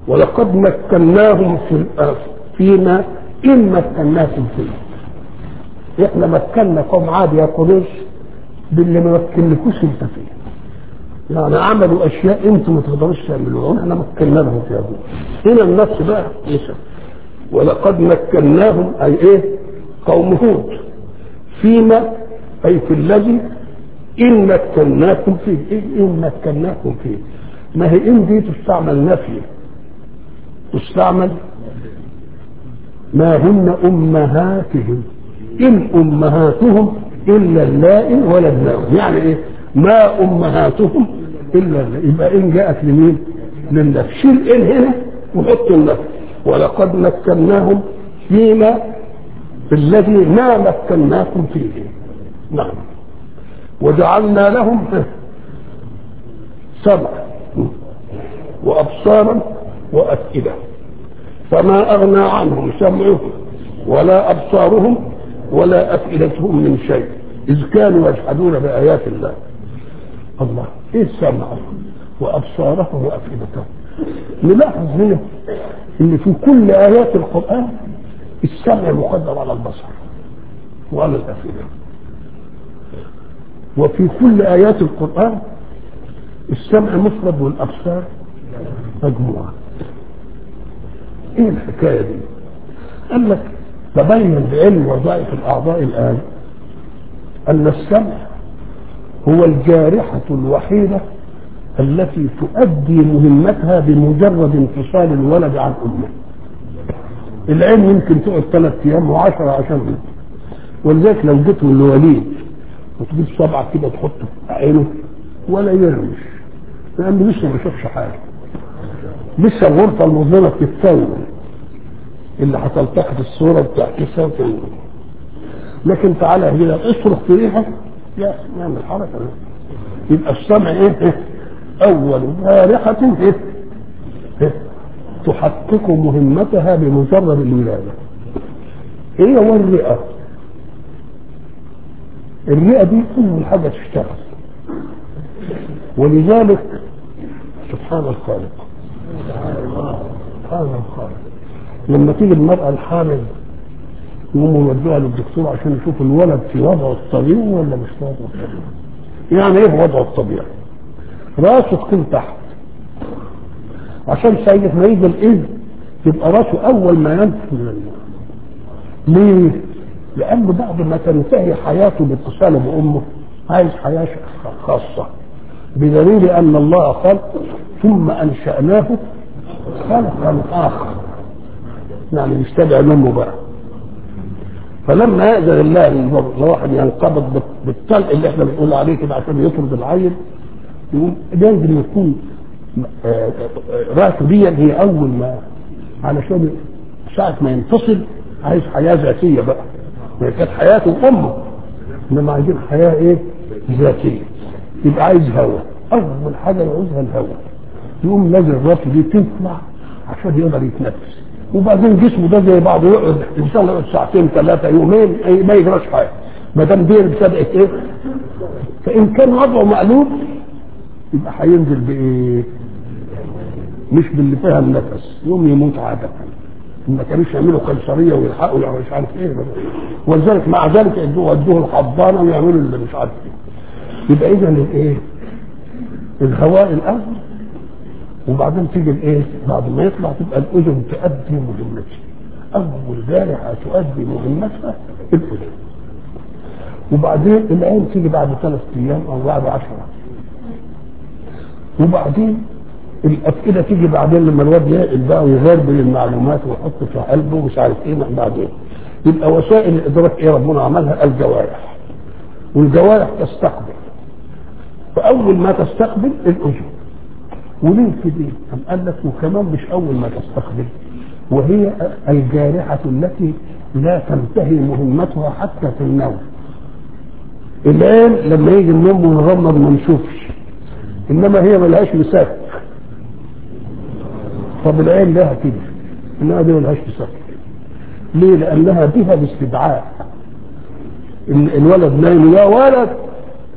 ولقد مكناهم في الأرض فيما إن مكناكم فيه إحنا مكنا قوم عاد يا قريش باللي ما مكنكوش انت فيه يعني عملوا اشياء انتم ما تقدروش تعملوها احنا مكنا لهم فيها هنا النفس بقى يسأل ولقد مكناهم اي ايه قوم هود فيما اي في الذي ان مكناكم فيه ايه ان مكناكم فيه ما هي ان دي تستعمل نفي تستعمل ما هن امهاتهم ان امهاتهم الا اللائي ولدناهم يعني ايه ما امهاتهم الا اللائي يبقى ان جاءت لمين للنفي شيل ان هنا وحط النفي ولقد مكناهم فيما في الذي ما مكناكم فيه نعم وجعلنا لهم سمع وابصارا وافئده فما اغنى عنهم سمعهم ولا ابصارهم ولا افئدتهم من شيء اذ كانوا يجحدون بايات الله الله ايه سمعهم وابصارهم وافئدتهم نلاحظ هنا ان في كل ايات القران السمع مقدم على البصر وعلى الافئده وفي كل ايات القران السمع مفرد والابصار مجموعه ايه الحكايه دي قال لك تبين بعلم وظائف الاعضاء الان ان السمع هو الجارحه الوحيده التي تؤدي مهمتها بمجرد انفصال الولد عن امه العين يمكن تقعد ثلاث ايام وعشرة عشان ولذلك لو جيت من الوليد وتجيب صبعك كده تحطه في عينه ولا يرمش لانه لسه ما شافش حاجه لسه الغرفه المظلمه بتتكون اللي هتلتقط الصوره بتعكسها في لكن تعالى هنا اصرخ في ريحه لا نعمل حركه يبقى السمع ايه اول جارحه ايه تحقق مهمتها بمجرد الولاده ايه هو الرئه الرئه دي اول حاجه تشتغل ولذلك سبحان الخالق سبحان الخالق لما تيجي المرأة الحامل يقوموا يودوها للدكتور عشان يشوف الولد في وضعه الطبيعي ولا مش في وضعه الطبيعي. يعني ايه وضعه الطبيعي؟ راسه تكون تحت عشان سيد ما يجي الاذن يبقى راسه اول ما ينفذ من الماء. ليه؟ لأنه بعد ما تنتهي حياته باتصاله بأمه عايز حياة خاصة بدليل أن الله قال ثم أنشأناه خلقا آخر يعني يستدعي منه بقى فلما يأذن الله ان الواحد ينقبض بالطلق اللي احنا بنقول عليه كده عشان يطرد العين يقوم لازم يكون راسه دي هي اول ما علشان ساعة ما ينفصل عايز حياة ذاتية بقى هي كانت حياته امه انما عايزين حياة ايه ذاتية يبقى عايز هواء اول حاجة يعوزها الهواء يقوم لازم راسه دي تطلع عشان يقدر يتنفس وبعدين جسمه ده زي بعضه يقعد الانسان يقعد ساعتين ثلاثه يومين ما يجراش حاجه ما دام دي ابتدات ايه؟ فان كان وضعه مقلوب يبقى هينزل بايه؟ مش باللي فيها النفس يوم يموت عاده ما كانوش يعملوا قيصريه ويلحقوا يعني مش عارف ايه ولذلك مع ذلك يدوه ودوه الحضانه ويعملوا اللي مش عارف ايه يبقى اذا الايه؟ الهواء الاول وبعدين تيجي الايه بعد ما يطلع تبقى الاذن تؤدي مهمتها اول جارحه تؤدي مهمتها الاذن وبعدين العين تيجي بعد ثلاث ايام او بعد عشرة وبعدين الافئده تيجي بعدين لما الواد يعقل بقى ويغير بين المعلومات ويحط في قلبه ومش عارف ايه بعدين يبقى وسائل الادراك ايه ربنا عملها الجوارح والجوارح تستقبل فاول ما تستقبل الاذن وليه كده؟ أم قال لك وكمان مش أول ما تستقبل وهي الجارحة التي لا تنتهي مهمتها حتى في النوم. العين لما يجي النوم ونغمض ما نشوفش إنما هي ملهاش مساك. طب العين لها كده إنما دي ملهاش مساك. ليه؟ لأنها بها الاستدعاء. الولد نايم يا ولد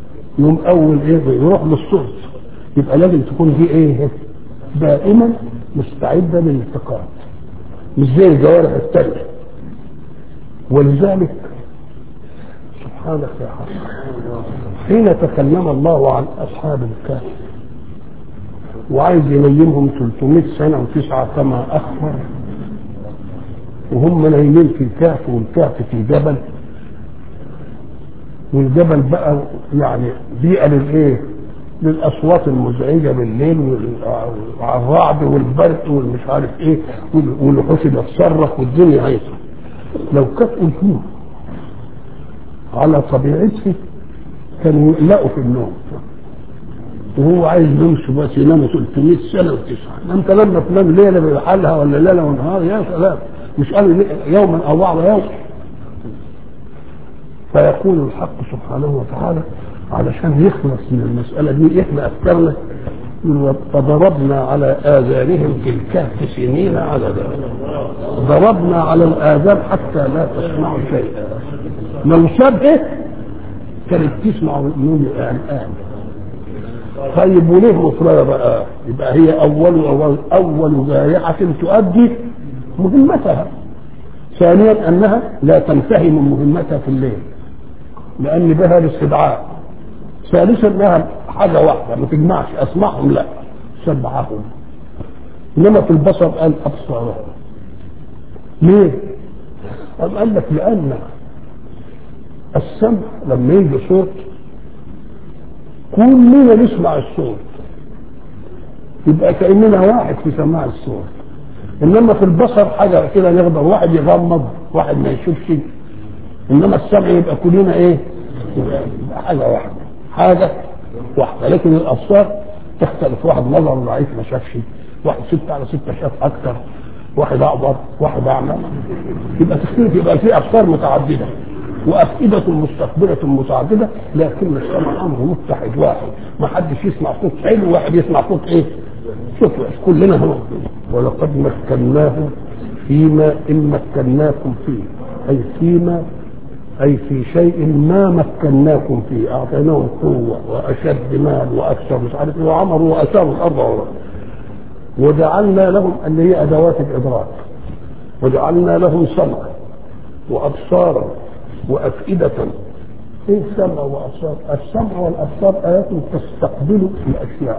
يوم أول إيه يروح للصوت يبقى لازم تكون دي ايه دائما مستعده للالتقاط مش زي الجوارح الثانيه ولذلك سبحانك يا حق حين تكلم الله عن اصحاب الكهف وعايز ينيمهم 300 سنه وتسعه كما اخبر وهم نايمين في الكهف والكهف في جبل والجبل بقى يعني بيئه للايه؟ للاصوات المزعجه بالليل والرعد والبرق والمش عارف ايه والوحوش بتصرخ والدنيا هيصه لو كانت الجوع على طبيعته كانوا يقلقوا في النوم وهو عايز يمشي بس ينام 300 سنه وتسعه انت لما تنام ليله بحالها ولا ليله ونهار يا سلام مش قال يوما او بعض يوم فيقول الحق سبحانه وتعالى علشان يخلص من المسألة دي احنا أفكارنا فضربنا على آذانهم في الكهف سنين عددا ضربنا على الآذان حتى لا تسمعوا شيئا لو شبه كانت تسمع النون الآن طيب وليه مصرية بقى يبقى هي أول أول أول جارحة تؤدي مهمتها ثانيا أنها لا تنتهي من مهمتها في الليل لأن بها الاستدعاء ثالثا انها حاجه واحده ما تجمعش اسمعهم لا سبعهم انما في البصر قال ابصارهم ليه؟ قام قال لك لان السمع لما يجي صوت كلنا نسمع الصوت يبقى كاننا واحد في سماع الصوت انما في البصر حاجه كده نقدر واحد يغمض واحد ما يشوفش انما السمع يبقى كلنا ايه؟ يبقى حاجه واحده حاجة واحدة لكن الأبصار تختلف واحد نظر ضعيف ما شافش واحد ستة على ستة شاف أكثر واحد أعبر واحد أعمى يبقى تختلف يبقى في أبصار متعددة وأفئدة مستقبلة متعددة لكن السمع أمر متحد واحد ما حدش يسمع صوت حلو واحد يسمع صوت إيه؟ صوت وحش كلنا هو ولقد مكناه فيما إن مكناكم فيه أي فيما أي في شيء ما مكناكم فيه أعطيناهم قوة وأشد مال وأكثر مش عارف وعمروا وأثاروا الأرض عمرا وجعلنا لهم اللي هي أدوات الإدراك وجعلنا لهم سمعا وأبصارا وأفئدة إيه سمع وأبصار؟ السمع والأبصار آيات تستقبل الأشياء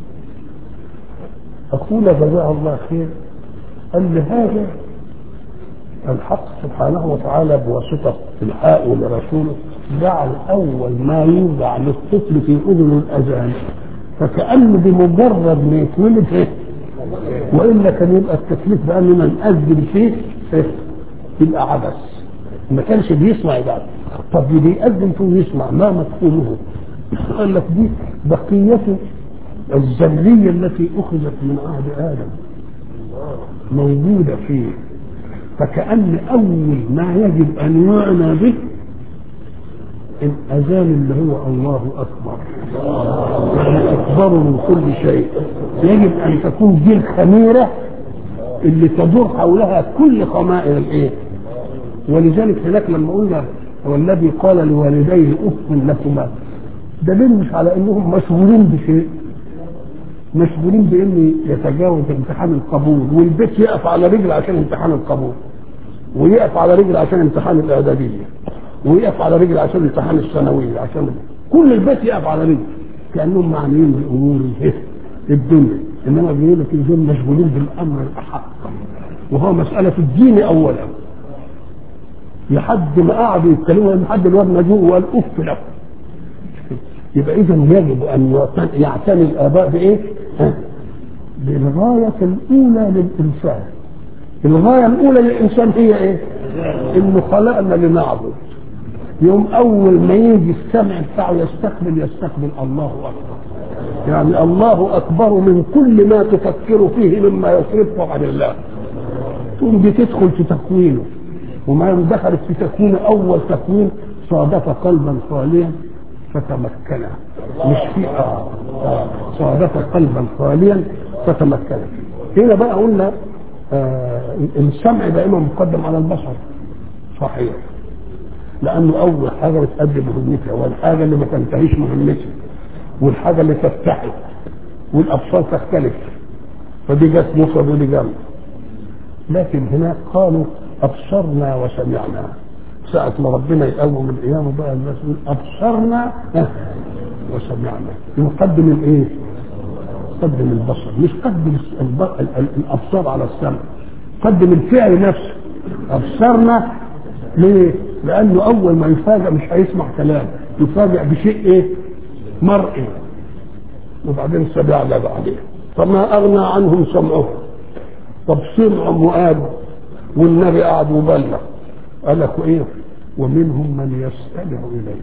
أقول جزاه الله خير قال لهذا الحق سبحانه وتعالى بواسطة الحاء لرسوله جعل أول ما يوضع للطفل في أذن الأذان فكأنه بمجرد ما يتولد إيه؟ وإلا كان يبقى التكليف بأننا نأذن فيه إيه؟ يبقى عبث ما كانش بيسمع يبقى طب اللي بيأذن فيه يسمع ما مفهومه قال لك دي بقية الذرية التي أخذت من عهد آدم موجودة فيه فكأن أول ما يجب أن يعنى به الأذان اللي هو الله أكبر يعني أكبر من كل شيء يجب أن تكون دي الخميرة اللي تدور حولها كل خمائر الإيه ولذلك هناك لما قلنا والذي قال لوالديه أف لكما دليل مش على أنهم مشغولين بشيء مشغولين بأن يتجاوز امتحان القبول والبيت يقف على رجل عشان امتحان القبول ويقف على رجل عشان امتحان الاعداديه ويقف على رجل عشان امتحان الثانويه عشان كل البيت يقف على رجل كانهم معنيين بامور الدنيا انما بيقول لك دول مشغولين بالامر الاحق وهو مساله الدين اولا لحد ما قعدوا يتكلموا لحد الواد ما جوه وقال اف له يبقى اذا يجب ان يعتني الاباء بايه؟ بالغايه الاولى للانسان الغايه الاولى للانسان هي ايه؟ انه خلقنا لنعبد يوم اول ما يجي السمع بتاعه يستقبل يستقبل الله اكبر يعني الله اكبر من كل ما تفكر فيه مما يصرفه عن الله تقوم بتدخل في تكوينه وما دخلت في تكوينه اول تكوين صادف قلبا خاليا فتمكن مش في آه. آه. صادف قلبا خاليا فتمكن هنا بقى قلنا آه السمع دائما مقدم على البصر صحيح لانه اول حاجه بتأدي مهمتها والحاجه اللي ما تنتهيش مهمتها والحاجه اللي تفتحي والابصار تختلف فدي جت مفرد ودي جمع لكن هناك قالوا ابصرنا وسمعنا ساعة ما ربنا يقوم القيامة بقى الناس يقول أبصرنا وسمعنا يقدم الإيه؟ قدم البصر مش قدم الأبصار على السمع قدم الفعل نفسه أبصرنا ليه؟ لأنه أول ما يفاجأ مش هيسمع كلام يفاجأ بشيء إيه؟ مرئي وبعدين سمعنا بعدين فما أغنى عنهم سمعهم طب سمعوا وقالوا والنبي قعد وبلغ قال لك ايه ومنهم من يستمع اليك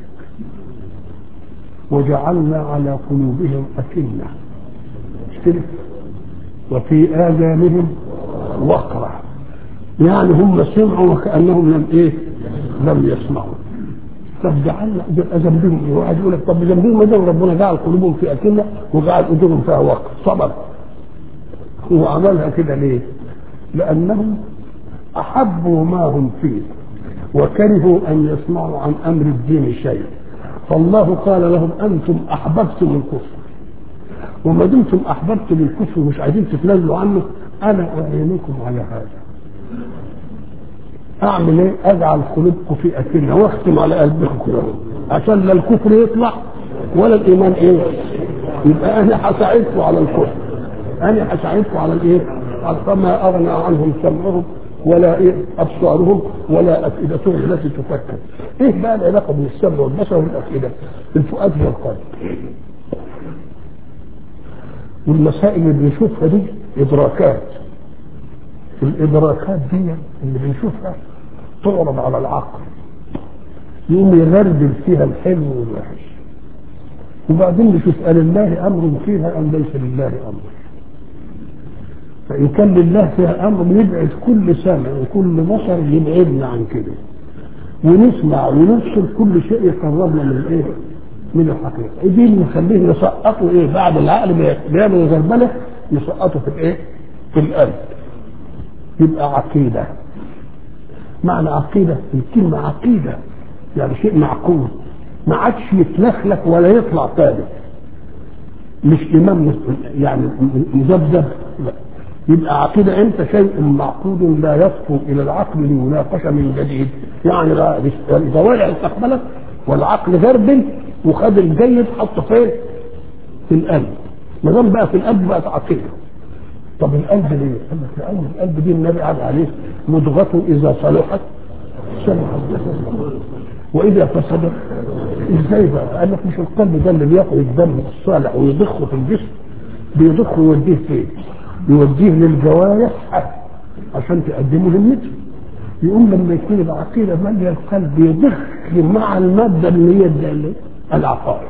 وجعلنا على قلوبهم أكنة اشترك وفي آذانهم وقرا يعني هم سمعوا وكأنهم لم ايه لم يسمعوا طب جعلنا ذنبهم ايه واحد يقول لك طب ذنبهم ما دام ربنا جعل قلوبهم في أكنة وجعل قلوبهم فيها وقر صبر هو عملها كده ليه؟ لأنهم أحبوا ما هم فيه وكرهوا أن يسمعوا عن أمر الدين شيء فالله قال لهم أنتم أحببتم الكفر وما دمتم أحببتم الكفر ومش عايزين تتنازلوا عنه أنا أعينكم على هذا أعمل إيه؟ أجعل قلوبكم في أكلنا وأختم على قلبكم كلهم عشان لا الكفر يطلع ولا الإيمان إيه يبقى أنا هساعدكم على الكفر أنا هساعدكم على الإيه؟ فما أغنى عنهم سمعهم ولا إيه أبصارهم ولا أفئدتهم التي تفكر إيه بقى العلاقة بين السمع والبصر والأفئدة الفؤاد والقلب والمسائل اللي بنشوفها دي إدراكات الإدراكات دي اللي بنشوفها تعرض على العقل يقوم يغربل فيها الحلو والوحش وبعدين نشوف قال الله أمر فيها أم ليس لله أمر فإن كان لله فيها أمر يبعد كل سمع وكل بصر يبعدنا عن كده ونسمع ونبصر كل شيء يقربنا من الايه؟ من الحقيقة دي اللي نخليه نسقطه ايه بعد العقل بيعمل غربلة نسقطه في الايه؟ في القلب يبقى عقيدة معنى عقيدة الكلمة عقيدة يعني شيء معقول ما عادش يتلخلك ولا يطلع ثابت مش إمام يعني مذبذب لا يبقى عقيدة أنت شيء معقود لا يصفو إلى العقل ليناقش من جديد يعني الجوارح استقبلت والعقل غربل وخد الجيد حطه فين؟ في القلب ما دام بقى في القلب بقت عقيدة طب القلب ليه؟ قال لك لأن القلب دي النبي قال عليه مضغة إذا صلحت صلحت جسد وإذا فسدت ازاي بقى؟ قال لك مش القلب ده اللي بياخد الدم الصالح ويضخه في الجسم بيضخه ويوديه فين؟ يوديه للجوارح عشان تقدمه للمثل يقوم لما يكون العقيدة مالية القلب يضخ مع المادة اللي هي العقائد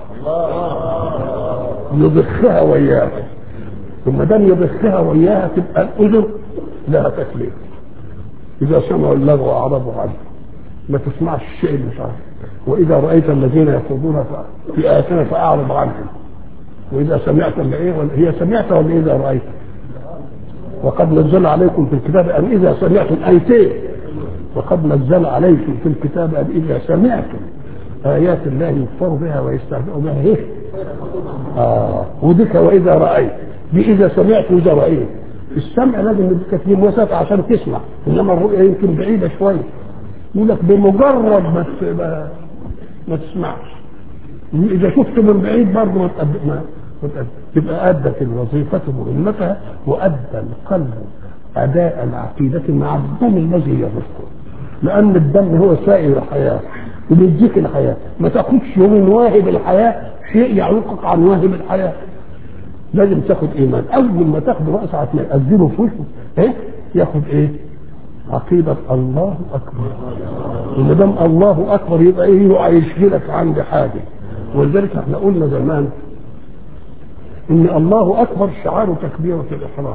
يضخها وياها ثم دام يضخها وياها تبقى الأذن لها تكليف إذا سمعوا اللغو أعرضوا عنه ما تسمعش الشيء اللي مش عارف وإذا رأيت الذين يخوضون في آياتنا فأعرض عنهم وإذا سمعت اللي إيه هي سمعت ولا إذا رأيت وقد نزل عليكم في الكتاب أن إذا سمعتم آيتين وقد نزل عليكم في الكتاب أن إذا سمعتم آيات الله يكفر بها ويستهزئ بها إيه؟ آه وديك وإذا رأيت دي إذا سمعت وإذا رأيت السمع لازم يبقى فيه مسافة عشان تسمع إنما الرؤية يمكن بعيدة شوية يقول لك بمجرد ما ما, ما تسمعش إذا شفت من بعيد برضه ما تقدم تبقى أدت الوظيفة مهمتها وأدى القلب أداء العقيدة مع الدم الذي يضخه لأن الدم هو سائل الحياة وبيديك الحياة ما تاخدش من واهب الحياة شيء يعوقك عن واهب الحياة لازم تاخد إيمان أول ما تاخد رأس عشان تأذنه في وشه إيه ياخد إيه عقيدة الله أكبر وما دام الله أكبر يبقى إيه هيشغلك عند حاجة ولذلك احنا قلنا زمان ان الله اكبر شعار تكبيره الاحرام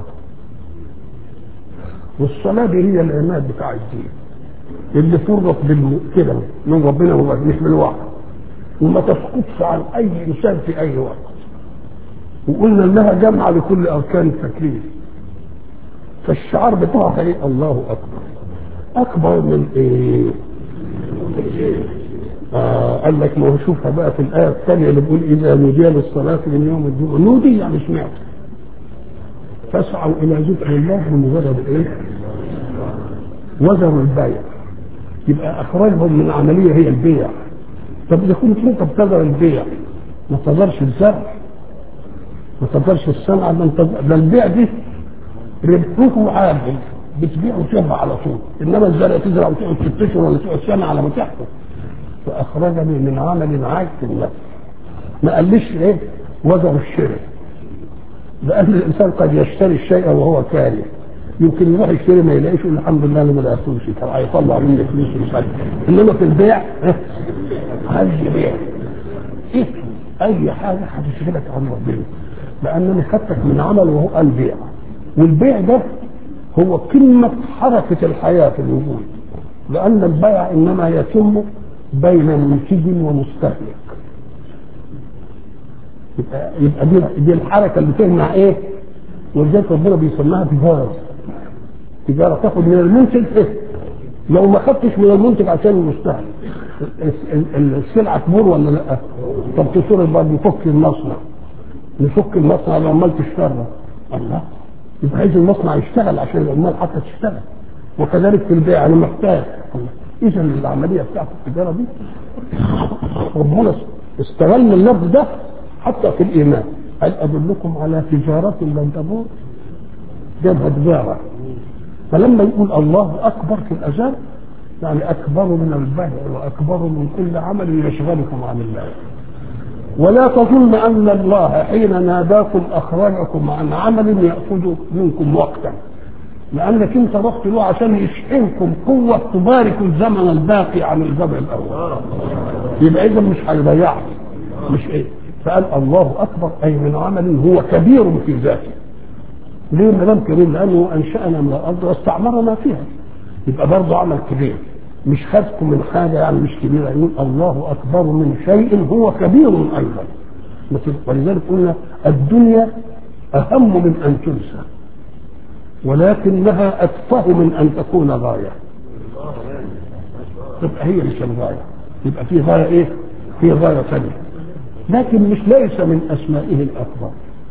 والصلاه دي هي العماد بتاع الدين اللي فرط كده من ربنا هو مش بالوحي وما تسقطش عن اي انسان في اي وقت وقلنا انها جامعه لكل اركان التكليف فالشعار بتاعها ايه الله اكبر اكبر من ايه آه قال لك ما هو شوفها بقى في الآية الثانية اللي بيقول إذا نودي للصلاة من يوم الجمعة نودي يعني سمعت فاسعوا الى ذكر الله بمجرد الايه؟ وزروا البيع يبقى اخرجهم من عمليه هي البيع طب اذا كنت انت بتزرع البيع ما تقدرش الزرع ما تقدرش الصنعه ده انت ده البيع دي ربحه عاجل بتبيع وتبيع على طول انما الزرع تزرع وتقعد ست اشهر ولا تقعد سنه على ما تحصل فاخرجني من عمل عاجل النفس ما قاليش ايه وزر الشراء لان الانسان قد يشتري الشيء وهو كاره يمكن يروح يشتري ما يلاقيش يقول الحمد لله انا ما لقيتوش كان هيطلع مني فلوس ومش انما في البيع عايز يبيع إيه؟ اي حاجه هتشغلك عن ربنا لانني خدتك من عمل وهو البيع والبيع ده هو قمه حركه الحياه في الوجود لان البيع انما يتم بين منتج ومستهلك يبقى يبقى دي, دي الحركه اللي تجمع ايه؟ ولذلك ربنا بيسميها تجاره تجاره تاخد من المنتج ايه؟ لو ما خدتش من المنتج عشان المستهلك السلعه تمر ولا لا؟ طب تصير بقى نفك المصنع نفك المصنع العمال تشتغل الله يبقى عايز المصنع يشتغل عشان العمال حتى تشتغل وكذلك في البيع انا محتاج اذا العمليه بتاعت التجاره دي ربنا استغل اللفظ ده حتى في الايمان هل ادلكم على تجاره لن تبور جابها تجاره فلما يقول الله اكبر في الاذان يعني اكبر من البيع واكبر من كل عمل يشغلكم عن الله ولا تظن ان الله حين ناداكم اخرجكم عن عمل ياخذ منكم وقتا لانك انت رحت له عشان يشحنكم قوه تبارك الزمن الباقي عن الزمن الاول يبقى اذا مش هيضيعك مش ايه فقال الله اكبر اي من عمل هو كبير في ذاته ليه ما دام كبير لانه انشانا من الارض واستعمرنا فيها يبقى برضه عمل كبير مش خدكم من حاجه يعني مش كبيره يقول الله اكبر من شيء هو كبير ايضا ولذلك قلنا الدنيا اهم من ان تنسى ولكنها اتفه من ان تكون غايه تبقى هي مش الغايه يبقى في غايه ايه؟ في غايه ثانيه لكن مش ليس من اسمائه الاكبر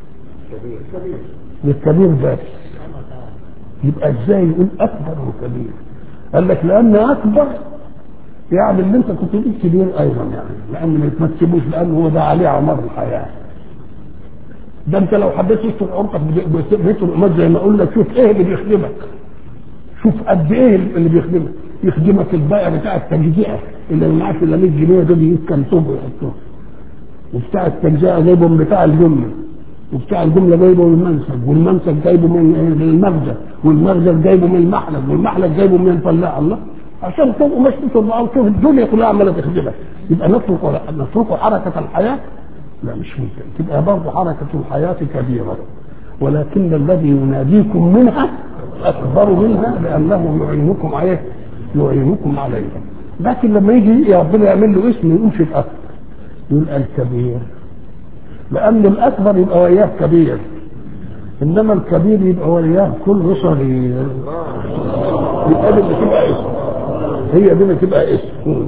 للكبير ذاته يبقى ازاي يقول اكبر وكبير قال لك لان اكبر يعني اللي انت كنت تقول كبير ايضا يعني لان ما تسيبوش لان هو ده عليه عمر الحياه ده انت لو حبيت تستر عرقك بيت الامات زي ما اقول لك شوف ايه اللي بيخدمك شوف قد ايه اللي بيخدمك يخدمك البائع بتاع التجزئه اللي ما معاش الا 100 جنيه ده يكنسبه ويحطوه وبتاع التجزئه جايبه من بتاع الجمله وبتاع الجمله جايبه من المنسج والمنسج جايبه من المخزن والمخزن جايبه من المحلب والمحلب جايبه من الفلاح الله عشان تبقوا مش تبقى وتشوف الدنيا كلها عماله تخدمك يبقى نترك نترك حركه الحياه لا مش ممكن تبقى برضه حركه الحياه كبيره ولكن الذي يناديكم منها اكبر منها لانه يعينكم عليه يعينكم عليها لكن لما يجي ربنا يعمل له اسم يقولش الاكبر يقول الكبير لأن الأكبر يبقى وياه كبير إنما الكبير يبقى وياه كل صغير يبقى دي بتبقى اسم هي دي بتبقى اسم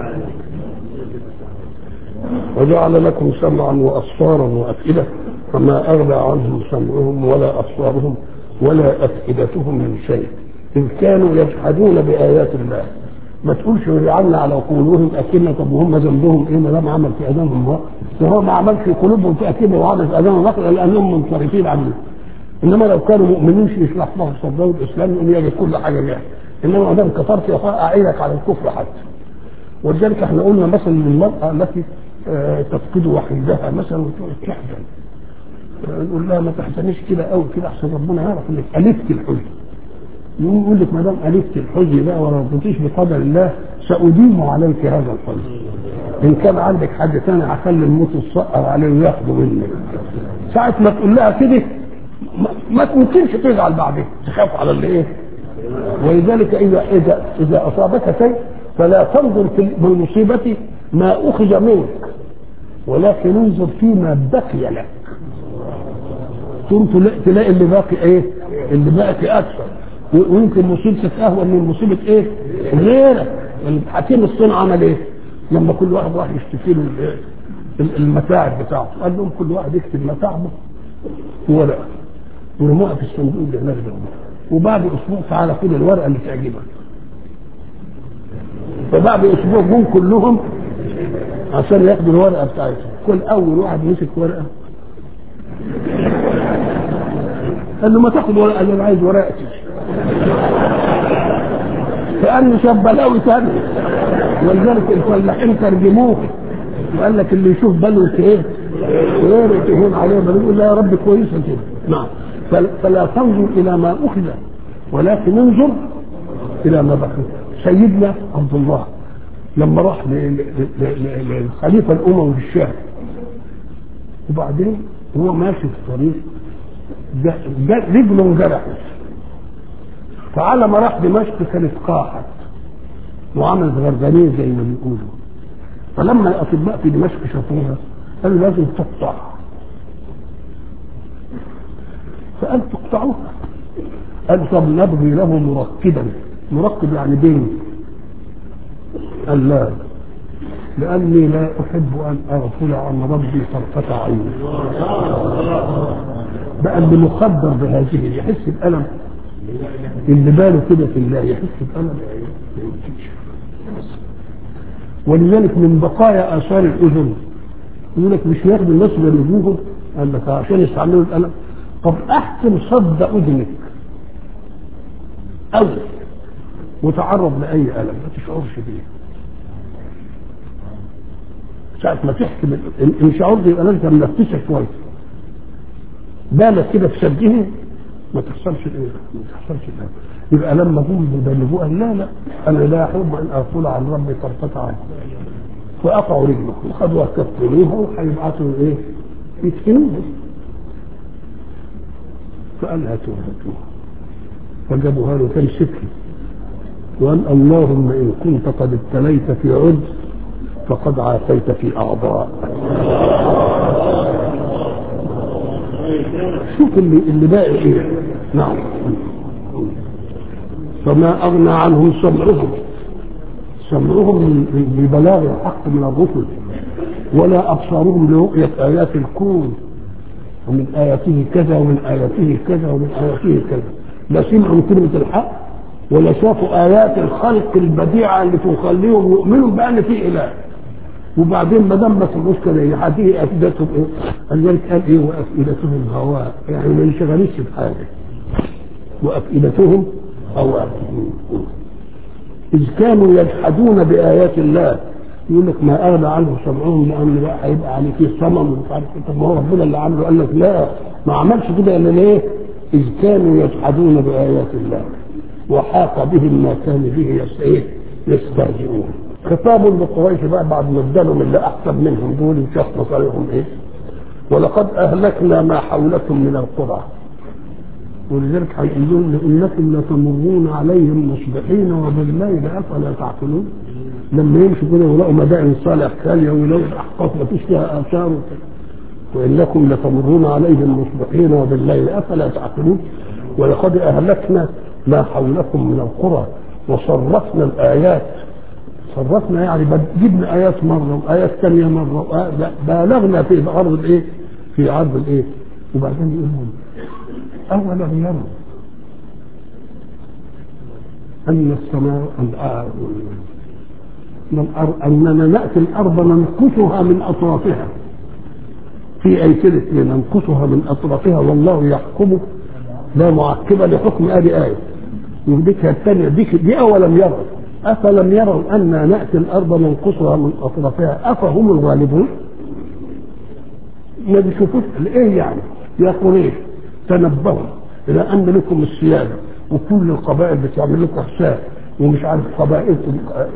وجعل لكم سمعا وأبصارا وأفئدة فما أغنى عنهم سمعهم ولا أبصارهم ولا أفئدتهم من شيء إذ كانوا يجحدون بآيات الله ما تقولش وجعلنا على قلوبهم أكنة طب وهم ذنبهم إيه ما دام عمل في أذانهم وقت وهو ما عملش في قلوبهم في أكنة وعمل في أذانهم وقت لأنهم منصرفين عنه إنما لو كانوا مؤمنين يشرح لهم صدروا الإسلام يقول يجد كل حاجة بيها إنما ما دام كفرت يا أعينك على الكفر حتى ولذلك احنا قلنا مثلا للمرأة التي تفقد وحيدها مثلا وتقعد تحزن نقول لها ما تحزنيش كده قوي كده احسن ربنا يعرف انك الفت الحزن يقول لك ما دام الفت الحزن بقى ولا رضيتيش بقدر الله سأديم عليك هذا الحزن ان كان عندك حد ثاني هخلي الموت يتسقر عليه وياخده منك ساعة ما تقول لها كده ما تمكنش تزعل بعدين تخاف على اللي ايه ولذلك اذا اذا اذا اصابك شيء فلا تنظر في المصيبه ما اخذ منك ولكن انظر فيما بقي لك ثم تلاقي اللي باقي ايه اللي باقي اكثر ويمكن مصيبتك اهون من مصيبه ايه غيرك الحكيم الصين عمل ايه لما كل واحد راح يشتكي له المتاعب بتاعته قال لهم كل واحد يكتب متاعبه في ورقه ورموها في الصندوق اللي هناك ده وبعد اسبوع تعالى خد الورقه اللي تعجبك فبعد اسبوع جم كلهم عشان ياخدوا الورقه بتاعتهم كل اول واحد مسك ورقه قال له ما تاخد ورقه قال له انا عايز ورقتي كانه شاب بلاوي ثاني ولذلك الفلاحين ترجموه وقال لك اللي يشوف بلوة ايه غير تهون عليه بل يقول لا يا رب كويسه كده نعم فلا تنظر الى ما اخذ ولكن انظر الى ما بقي سيدنا عبد الله لما راح للخليفه الاموي في الشام وبعدين هو ماشي في الطريق رجله انجرحت فعلى ما راح دمشق كانت قاحت وعملت غرغنيه زي ما بيقولوا فلما الاطباء في دمشق شافوها قالوا لازم تقطع فقال تقطعوها قال طب نبغي له مركبا مركب يعني بين قال لا لاني لا احب ان اغفل عن ربي طرفه عين بقى اللي مخدر بهذه يحس بالم اللي باله كده في الله يحس بالم ولذلك من بقايا اثار الاذن يقول لك مش ياخدوا الناس يجلدوهم قال لك عشان يستعملوا القلم طب احسن صد اذنك او وتعرض لاي الم ما تشعرش بيه ساعة ما تحكي ان شعرت يبقى لازم منفسه شويه بالك كده في سده ما تحصلش الايه ما تحصلش الايه يبقى لما هم يبلغوها لا لا انا لا احب ان اغفل عن ربي طرفه عين فقطعوا رجله وخدوها كفروها وهيبعتوا ايه يدفنوها فقال هاتوها هاتوها فجابوها له كان شكل وقال اللهم ان كنت قد ابتليت في عد فقد عافيت في اعضاء شوف اللي اللي باقي ايه نعم فما اغنى عنهم سمعهم سمعهم ببلاغ الحق من الرسل ولا ابصارهم لرؤيه ايات الكون ومن اياته كذا ومن اياته كذا ومن اياته كذا لا سمعوا كلمه الحق ولا شافوا ايات الخلق البديعه اللي تخليهم يؤمنوا بان في اله وبعدين ما دام بس المشكله هي هذه افئدتهم ايه؟ لذلك قال ايه وافئدتهم هواء يعني ما ينشغلوش بحاجه وافئدتهم هواء إذ كانوا يجحدون بآيات الله يقول لك ما أغنى عنه سمعهم لأن بقى هيبقى عليه فيه صمم ومش عارف طب ما هو ربنا اللي عمله قال لك لا ما عملش كده إلا ليه؟ إذ كانوا يجحدون بآيات الله وحاق بهم ما كانوا به يستهزئون خطاب لقريش بقى بعد ما ادالهم اللي أحسن منهم دول وشاف مصالحهم إيه؟ ولقد أهلكنا ما حولكم من القرى ولذلك هيقولون انكم لتمرون عليهم مصبحين وبالليل افلا تعقلون لما يمشوا كده ويلاقوا مدائن صالح خاليه ويلاقوا احقاف ما فيش فيها اثار وانكم لتمرون عليهم مصبحين وبالليل افلا تعقلون ولقد اهلكنا ما حولكم من القرى وصرفنا الايات صرفنا يعني جبنا ايات مره وايات ثانيه مره بالغنا في عرض الايه؟ في عرض الايه؟ وبعدين يقول لهم أولم يروا أن السماء أننا نأتي الأرض ننقصها من أطرافها في أيكلة ننقصها من أطرافها والله يحكم لا معقب لحكم آل آية يهديكها الثانية ديك دي أولم يروا أفلم يروا أن نأتي الأرض ننقصها من أطرافها أفهم الغالبون ما بيشوفوش إيه يعني يا قريش تنبهوا الى ان لكم السياده وكل القبائل بتعمل لكم حساب ومش عارف قبائلكم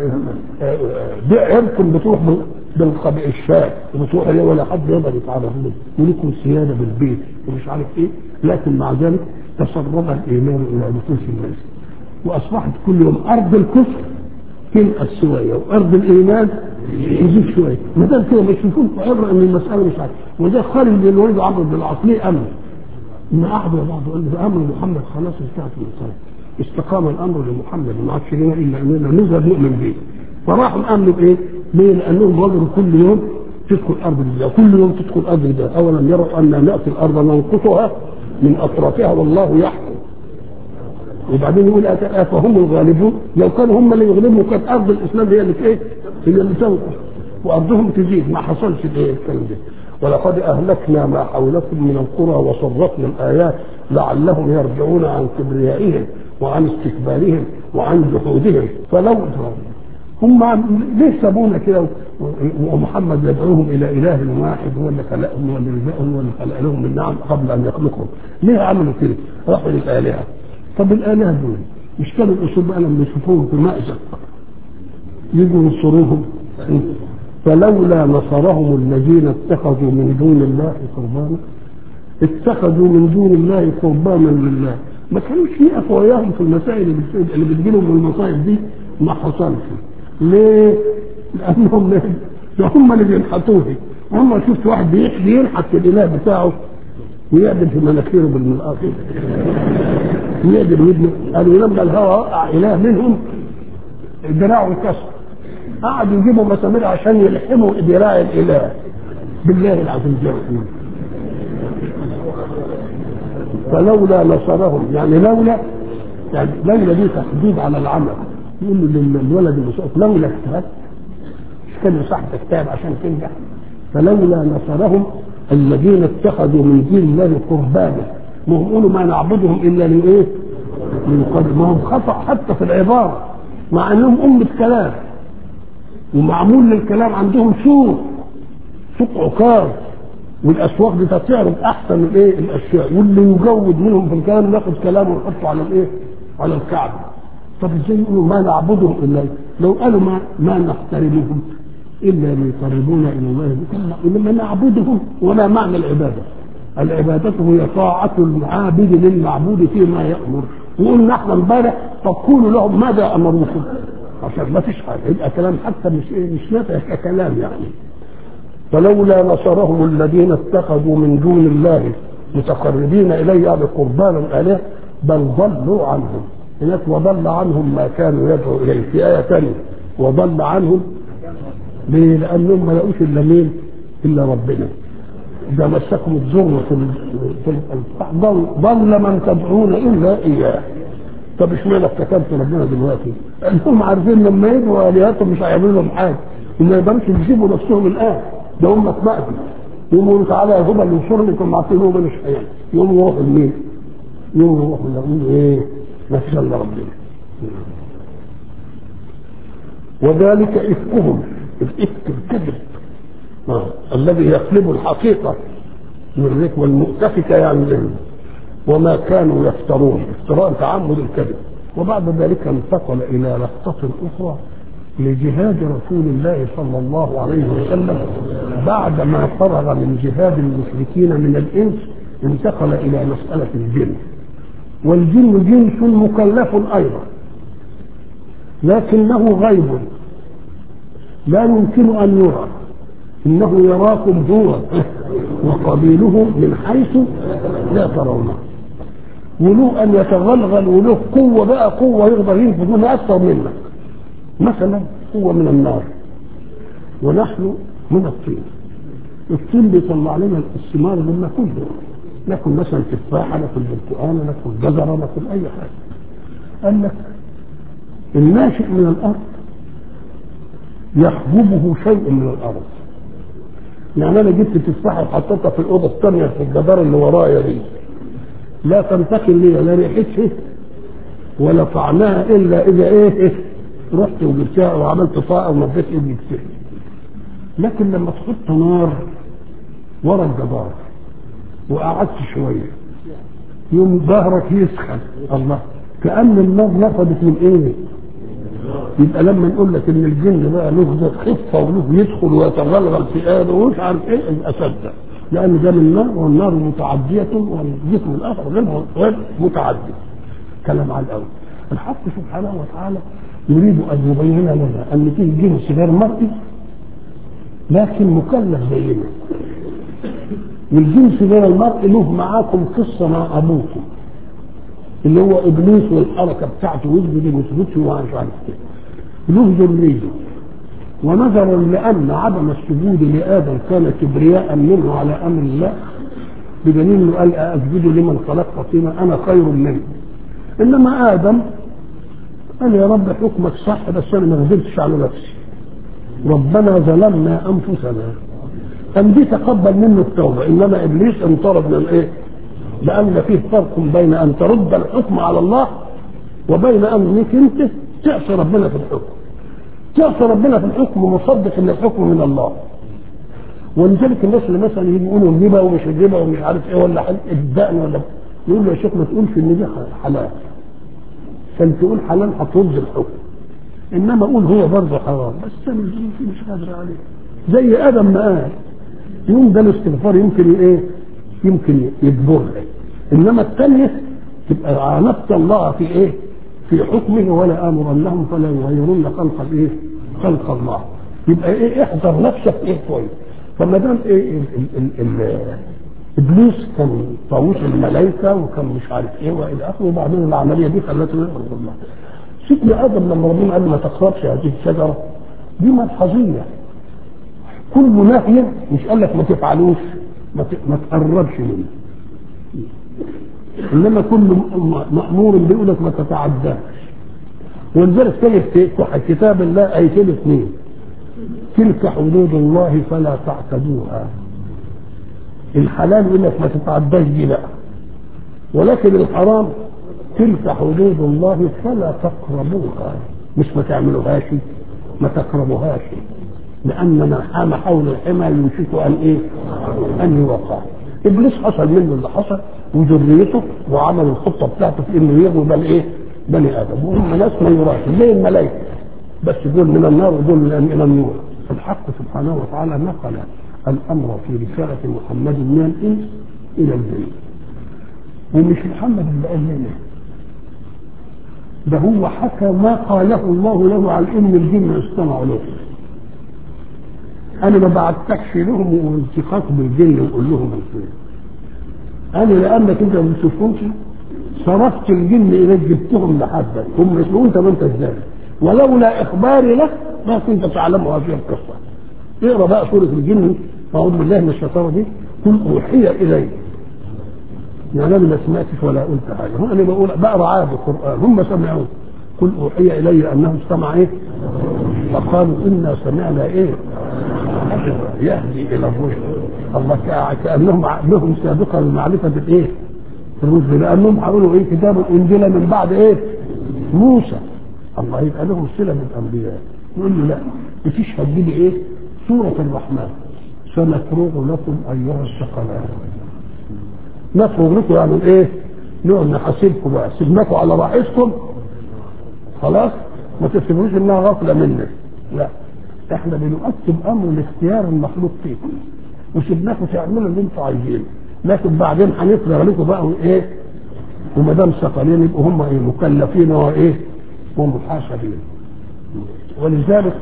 عيركم بتروح بالقبائل الشاب وبتروح ليه ولا حد يقدر يتعرف له ولكم سياده بالبيت ومش عارف ايه لكن مع ذلك تسرب الايمان الى نفوس الناس واصبحت كل يوم ارض الكفر تنقص شويه وارض الايمان يزيد شويه ما دام كده مش يكون عبره ان المساله مش عارف وده خالد بن الوليد عمرو بن العاص ليه امن ان احد بعض قال له امر محمد خلاص انتهت المساله استقام الامر لمحمد ما عادش لنا الا اننا نذهب نؤمن به فراحوا امنوا بايه؟ ليه؟ لانهم وجدوا كل يوم تدخل ارض الله كل يوم تدخل ارض الله اولا يروا ان ناتي الارض ننقصها من اطرافها والله يحكم وبعدين يقول افهم الغالبون لو كانوا هم اللي يغلبوا كانت ارض الاسلام هي اللي ايه؟ هي اللي تنقص وارضهم تزيد ما حصلش الايه الكلام ده ولقد اهلكنا ما حولكم من القرى وصرفنا الايات لعلهم يرجعون عن كبريائهم وعن استكبارهم وعن جحودهم فلو هم ليه سابونا كده ومحمد يدعوهم الى اله واحد هو اللي خلقهم هو اللي رزقهم هو اللي خلق لهم النعم قبل ان يخلقهم ليه عملوا كده؟ راحوا للالهه طب الالهه دول مش كانوا الاصول بقى لما يشوفوهم في مأزق يجوا ينصروهم فلولا نصرهم الذين اتخذوا من دون الله قربانا اتخذوا من دون الله قربانا لله ما كانوش يقفوا وياهم في المسائل اللي اللي بتجيلهم من المصائب دي ما حصلش ليه؟ لانهم ده هم اللي بينحتوه هم شفت واحد بينحت في الاله بتاعه ويعدل في مناخيره بالملقاط يعدل ودنه قالوا لما الهوى وقع اله منهم دراعه اتكسر قعدوا يجيبوا مسامير عشان يلحموا ذراع الاله بالله العظيم جل فلولا نصرهم يعني لولا يعني لولا دي تحديد على العمل يقول له للولد المسؤول لولا اجتهدت مش كان صاحب كتاب عشان تنجح فلولا نصرهم الذين اتخذوا من دين الله قربانا ما هم يقولوا ما نعبدهم الا لايه؟ من قبل ما هم خطا حتى في العباره مع انهم امه كلام ومعمول للكلام عندهم سوق سوق عكاظ والاسواق دي تعرض احسن الايه الاشياء واللي يجود منهم في الكلام ياخد كلامه ويحطه على الايه على الكعبه طب ازاي يقولوا ما نعبدهم الا لو قالوا ما ما نحترمهم الا ليقربونا الى الله انما نعبدهم وما معنى العباده العبادة هي طاعة العابد للمعبود فيما يأمر وقلنا احنا امبارح طب قولوا لهم ماذا امروكم عشان ما فيش حاجه يبقى كلام حتى مش ايه مش نافع ككلام يعني فلولا نصرهم الذين اتخذوا من دون الله متقربين اليه بقربانا اله بل ضلوا عنهم هناك وضل عنهم ما كانوا يدعوا اليه في ايه ثانيه وضل عنهم ليه؟ لانهم ما لقوش الا مين؟ الا ربنا اذا مسكم الضر في في ضل ضل من تدعون الا اياه طب اشمعنى افتكرت ربنا دلوقتي؟ انهم عارفين لما يدعوا الهاتهم مش هيعملوا لهم حاجه وما يقدروش يجيبوا نفسهم الان ده هم اتمأتوا يقولوا تعالى يا هبل انصرني كانوا عارفين هو مش هيعمل يقوموا يروحوا لمين؟ يقوموا يروحوا يقولوا ايه؟ ما فيش الا ربنا وذلك افكهم الافك الكذب آه. الذي يقلب الحقيقه يوريك والمؤتفكه يعني وما كانوا يفترون افتراء تعمد الكذب وبعد ذلك انتقل الى لقطه اخرى لجهاد رسول الله صلى الله عليه وسلم بعدما فرغ من جهاد المشركين من الانس انتقل الى مساله الجن والجن جنس مكلف ايضا لكنه غيب لا يمكن ان يرى انه يراكم هو وقبيله من حيث لا ترونه وله ان يتغلغل وله قوه بقى قوه يقدر ينفذ منها اكثر منك مثلا قوه من النار ونحن من الطين الطين بيطلع لنا الثمار اللي بناكلها ناكل مثلا تفاحه ناكل برتقانه ناكل جزره ناكل اي حاجه قال لك الناشئ من الارض يحببه شيء من الارض يعني انا جبت تفاحه وحطيتها في الاوضه الثانيه في الجدار اللي ورايا دي لا تنتقل لي لا ريحتها ولا طعمها الا اذا ايه رحت وجبتها وعملت طاقه ونضيت ايدي جبتها لكن لما تحط نار ورا الجدار وقعدت شويه يوم ظهرك يسخن الله كأن النار نفذت من ايه؟ يبقى لما نقول لك ان الجن بقى له ذات خفه وله يدخل ويتغلغل في آله ومش عارف ايه اصدق لان ده من نار والنار متعديه والجسم الاخر غير متعدي كلام على الاول الحق سبحانه وتعالى يريد ان يبين لنا ان فيه جنس غير مرئي لكن مكلف زينا والجنس غير المرئي له معاكم قصه مع ابوكم اللي هو ابليس والحركه بتاعته ويسجد ويسجدش ومش عارف كده له ذريه ونظرا لان عدم السجود لادم كان كبرياء منه على امر الله بدليل انه قال اسجد لمن خلقت طينا انا خير منه انما ادم قال يا رب حكمك صح بس انا ما قدرتش على نفسي ربنا ظلمنا انفسنا قام دي تقبل منه التوبه انما ابليس انطرد من ايه؟ لان فيه فرق بين ان ترد الحكم على الله وبين انك انت تعصي ربنا في الحكم تعصي ربنا في الحكم مصدق ان الحكم من الله ولذلك الناس اللي مثلا يجي يقولوا الربا ومش الربا ومش عارف ايه ولا الدقن ولا يقول له يا شيخ ما تقولش ان دي حلال عشان تقول حلال هترد الحكم انما اقول هو برضه حرام بس انا مش قادر عليه زي ادم ما قال يوم ده الاستغفار يمكن ايه يمكن يجبر انما الثانيه تبقى عاندت الله في ايه في حكمه ولا امرنهم فلا يغيرن خلق الايه خلق الله يبقى ايه احذر نفسك ايه كويس فما دام ايه ال ال ال ال ابليس كان طاووس الملائكه وكان مش عارف ايه والى اخره وبعدين العمليه دي خلته يغضب الله سيدنا ادم لما ربنا قال ما تقربش هذه الشجره دي ملحظيه كل نهي مش قال لك ما تفعلوش ما, ما تقربش منه انما كل مامور بيقول لك ما تتعداش ولذلك تجد في كتاب الله ايتين اثنين تلك حدود الله فلا تعتدوها الحلال يقول لك ما تتعداش دي بقى ولكن الحرام تلك حدود الله فلا تقربوها مش ما تعملوهاش ما تقربوهاش لان من حام حول الحمى يوشك ان ايه؟ ان يوقع ابليس حصل منه اللي حصل وذريته وعمل الخطه بتاعته في انه يغوي بل ايه؟ بني ادم وهم ناس ما يراش زي الملائكه بس دول من النار ودول من النور الحق سبحانه وتعالى نقل الامر في رساله محمد من الانس الى الجن ومش محمد اللي قال لنا ده هو حكى ما قاله الله له على ان الجن استمعوا له انا ما بعتكش لهم والتقاط بالجن وقول لهم الخير انا لانك انت ما بتشوفهمش صرفت الجن اليك جبتهم لحدك هم يسمعون انت ما انت ازاي ولولا اخباري لك ما كنت تعلم هذه القصه اقرا بقى سوره الجن اعوذ بالله من الشيطان دي قل اوحي الي يعني انا ما سمعتش ولا قلت حاجه انا بقول بقرا عاد القران هم سمعوا قل اوحي الي انه استمع ايه فقالوا انا سمعنا ايه يهدي الى الرشد الله كانهم لهم سابقه لمعرفه الايه الرشد لانهم هيقولوا ايه كتاب انزل من بعد ايه موسى الله يبقى لهم صله بالانبياء يقول له لا بتشهد لي ايه سوره الرحمن سنفرغ لكم ايها الثقلان نفرغ لكم يعني ايه نقعد نحاسبكم بقى سيبناكم على راحتكم خلاص ما تفتكروش انها غفله منك لا احنا بنؤكد امر الاختيار المخلوق فيكم وسيبناكم تعملوا اللي انتوا عايزينه لكن بعدين هنفرغ لكم بقى ايه وما دام ثقلين يبقوا هم ايه مكلفين وايه ومحاسبين ولذلك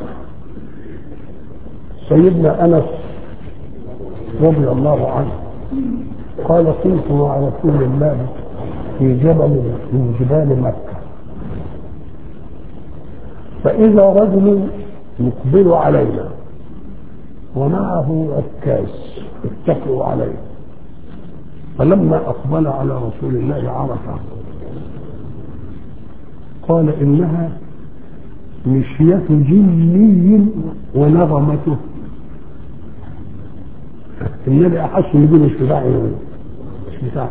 سيدنا انس رضي الله عنه قال كنت مع رسول الله في جبل من جبال مكه فاذا رجل يقبل علينا ومعه عكاز اتكئوا عليه فلما اقبل على رسول الله عرفه قال انها مشية جني ونغمته النبي احس ان دي مش بتاع مش بتاع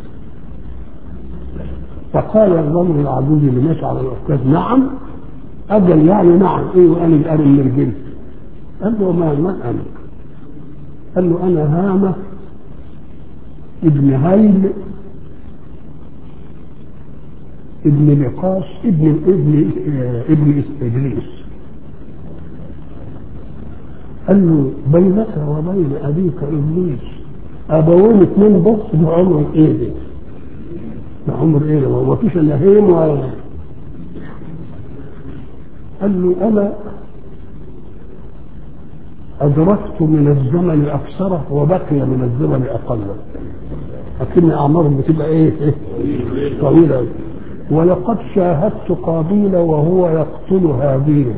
فقال الرجل العجوز اللي ماشي على العكاز نعم اجل يعني نعم ايه وانا الان من الجن قال له ما من انا قال له انا هامه ابن هيل ابن لقاش ابن ابن ابن ادريس قال له بينك وبين ابيك ابليس ابوين اثنين بس بعمر ايه ده؟ بعمر ايه ده؟ ما فيش الا هيم ولا قال له انا ادركت من الزمن اكثره وبقي من الزمن اقله لكن اعمارهم بتبقى ايه, إيه؟ طويله ولقد شاهدت قابيل وهو يقتل هابيل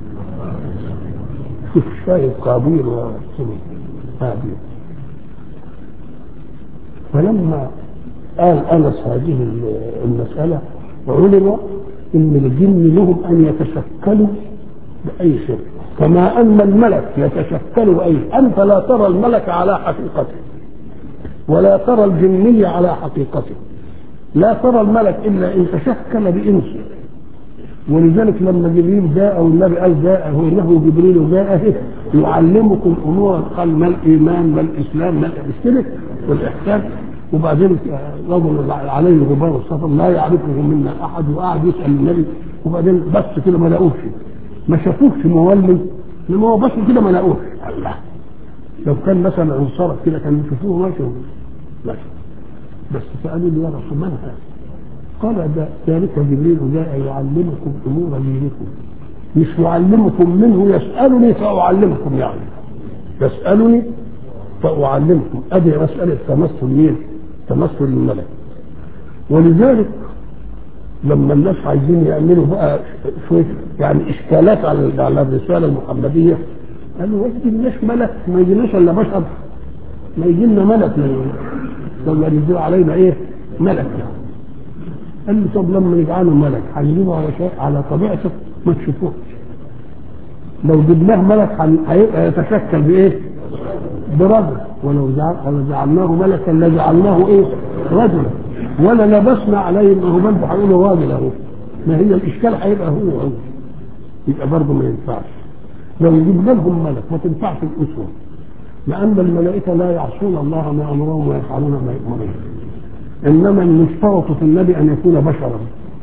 شوف شاهد قابيل ويقتل هابيل فلما قال انس هذه المساله علم ان الجن لهم ان يتشكلوا باي شيء كما ان الملك يتشكل باي انت لا ترى الملك على حقيقته ولا ترى الجني على حقيقته لا ترى الملك الا ان تشكل بانسه ولذلك لما جبريل جاء والنبي قال جاء هو انه جبريل جاء يعلمكم امورا قال ما الايمان ما الاسلام ما الشرك والاحسان وبعدين رجل عليه غبار السفر لا يعرفه منا احد وقعد يسال النبي وبعدين بس كده ما لاقوش ما شافوش مولي انما هو بس كده ما لاقوش الله لو كان مثلا انصرف كده كانوا يشوفوه ماشي ماشي بس فقالوا له يا رسول من هذا؟ قال ده ذلك جبريل جاء يعلمكم امور دينكم مش يعلمكم منه يسالني فاعلمكم يعني يسالني فاعلمكم ادي مساله تمثل مين؟ تمثل الملك ولذلك لما الناس عايزين يعملوا بقى شويه يعني اشكالات على على الرساله المحمديه قالوا ما يجيناش ملك ما يجيناش الا بشر ما يجي لنا ملك لما ينزل علينا ايه؟ ملك قال لي طب لما نجعله ملك هنجيبه على شيء على طبيعته ما تشوفوش لو جبناه ملك هيبقى يتشكل بايه؟ برجل ولو جعل ولو جعلناه ملكا لجعلناه ايه؟ رجلا ولا لبسنا عليه ما هو ما انتوا هيقولوا راجل اهو ما هي الاشكال هيبقى هو هو يبقى برضه ما ينفعش لو جبنا لهم ملك ما تنفعش الاسوه لان الملائكه لا يعصون الله ما امرهم ويفعلون ما يؤمرون انما المشترط في النبي ان يكون بشرا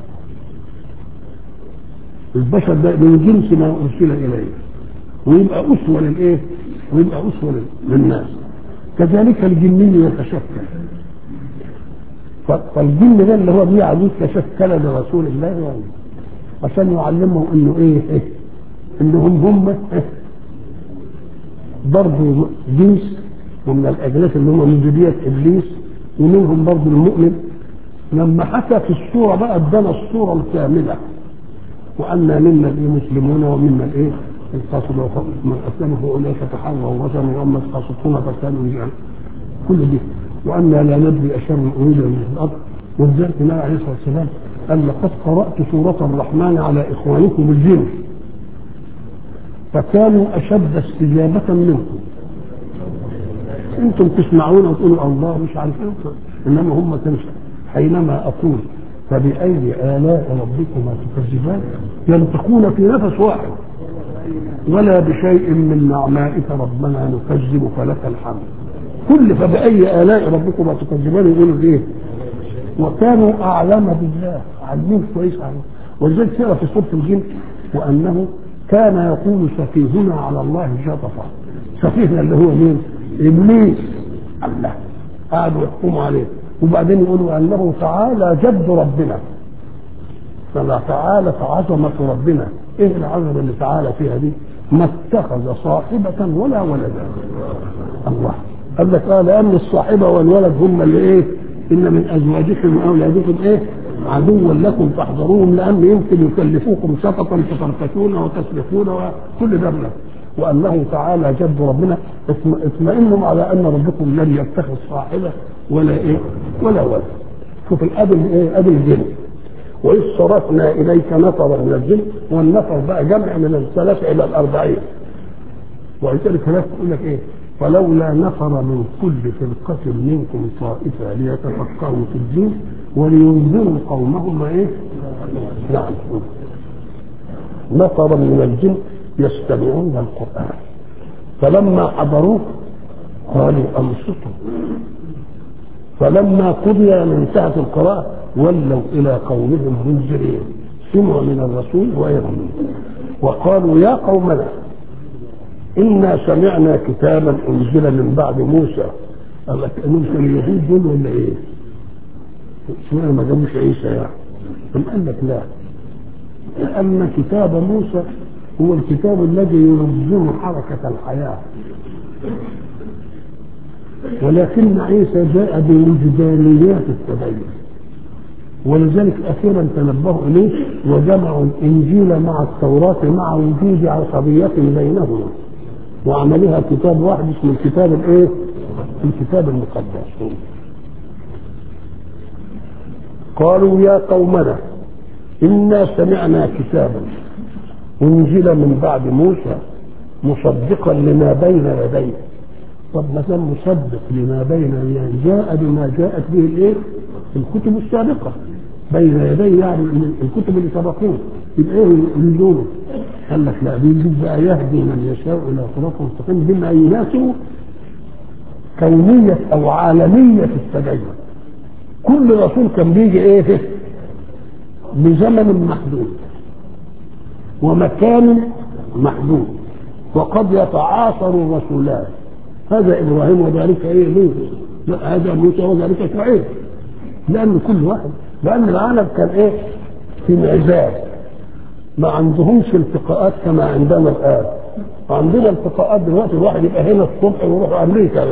البشر ده من جنس ما ارسل اليه ويبقى اسوه للايه؟ ويبقى اسوه للناس كذلك الجني يتشكل فالجن ده اللي هو بيه عزيز تشكل لرسول الله يعني عشان يعلمهم انه ايه, إيه؟ انهم هم إيه؟ برضه جنس ومن الاجناس اللي هم من ذريه ابليس ومنهم برضه المؤمن لما حكى في الصوره بقى ادانا الصوره الكامله وأنا منا المسلمون ومنا الايه القاسم من اسلم فاولئك تحروا رشدا واما القاسطون فكانوا رجالا كل دي وأنا لا ندري أشر أريد من الأرض ولذلك النبي عليه الصلاة والسلام قال لقد قرأت سورة الرحمن على إخوانكم الجن فكانوا أشد استجابة منكم أنتم تسمعون وتقولوا الله مش عارف إيه إنما هم تنسى حينما أقول فبأي آلاء ربكما تكذبان ينطقون في نفس واحد ولا بشيء من نعمائك ربنا نكذب فلك الحمد كل فبأي آلاء ربكما تكذبان يقولوا ايه؟ وكانوا أعلم بالله عالمين كويس عنه ولذلك ترى في سورة الجن وأنه كان يقول سفيهنا على الله شططا سفيهنا اللي هو مين؟ إبليس الله قعدوا يحكموا عليه وبعدين يقولوا أنه تعالى جد ربنا فلا تعالى عظمة ربنا ايه العظمة اللي تعالى فيها دي ما اتخذ صاحبة ولا ولدا الله قال لك اه لان الصاحبه والولد هم اللي ايه ان من ازواجكم واولادكم ايه عدوا لكم فاحذروهم لان يمكن يكلفوكم شططا فترتكون وتسلكون وكل ده وانه تعالى جد ربنا اطمئنوا على ان ربكم لن يتخذ صاحبه ولا ايه ولا ولد شوف الاب ايه اب الجن واذ صرفنا اليك نفرا من الجن والنفر بقى جمع من الثلاثه الى الاربعين ولذلك هناك يقول لك ايه فلولا نفر من كل فرقة منكم طائفة ليتفقهوا في الدين ولينذروا قومهم ايه؟ نعم نفر من الجن يستمعون القرآن فلما حضروه قالوا أنصتوا فلما قضي انتهت القراءة ولوا إلى قومهم منذرين سمعوا من الرسول ويرمون وقالوا يا قومنا إنا سمعنا كتابا أنزل من بعد موسى قال لك موسى اليهود دول ولا إيه؟ اشمعنى ما جابوش عيسى يعني؟ ثم قال لك لا لأن كتاب موسى هو الكتاب الذي ينظم حركة الحياة ولكن عيسى جاء بوجدانيات التدين ولذلك أخيرا تنبهوا إليه وجمعوا الإنجيل مع التوراة مع وجود عصبية بينهما وعملها كتاب واحد اسمه الكتاب الايه؟ الكتاب المقدس قالوا يا قومنا إنا سمعنا كتابا أنزل من بعد موسى مصدقا لما بين يديه طب ما دام مصدق لما بين يعني جاء بما جاءت به الايه؟ الكتب السابقه بين يديه يعني الكتب اللي سبقوه يبقى ايه ينزلوا قال لك لا بيجيب بقى يهدي من يشاء الى صراط مستقيم بما يناسب كونية أو عالمية التدين كل رسول كان بيجي إيه بزمن محدود ومكان محدود وقد يتعاصر الرسولان هذا ابراهيم وذلك ايه موسى لا هذا موسى وذلك شعيب لان كل واحد لان العالم كان ايه في انعزال ما عندهمش التقاءات كما عندنا الان عندنا التقاءات دلوقتي الواحد يبقى هنا الصبح ويروح امريكا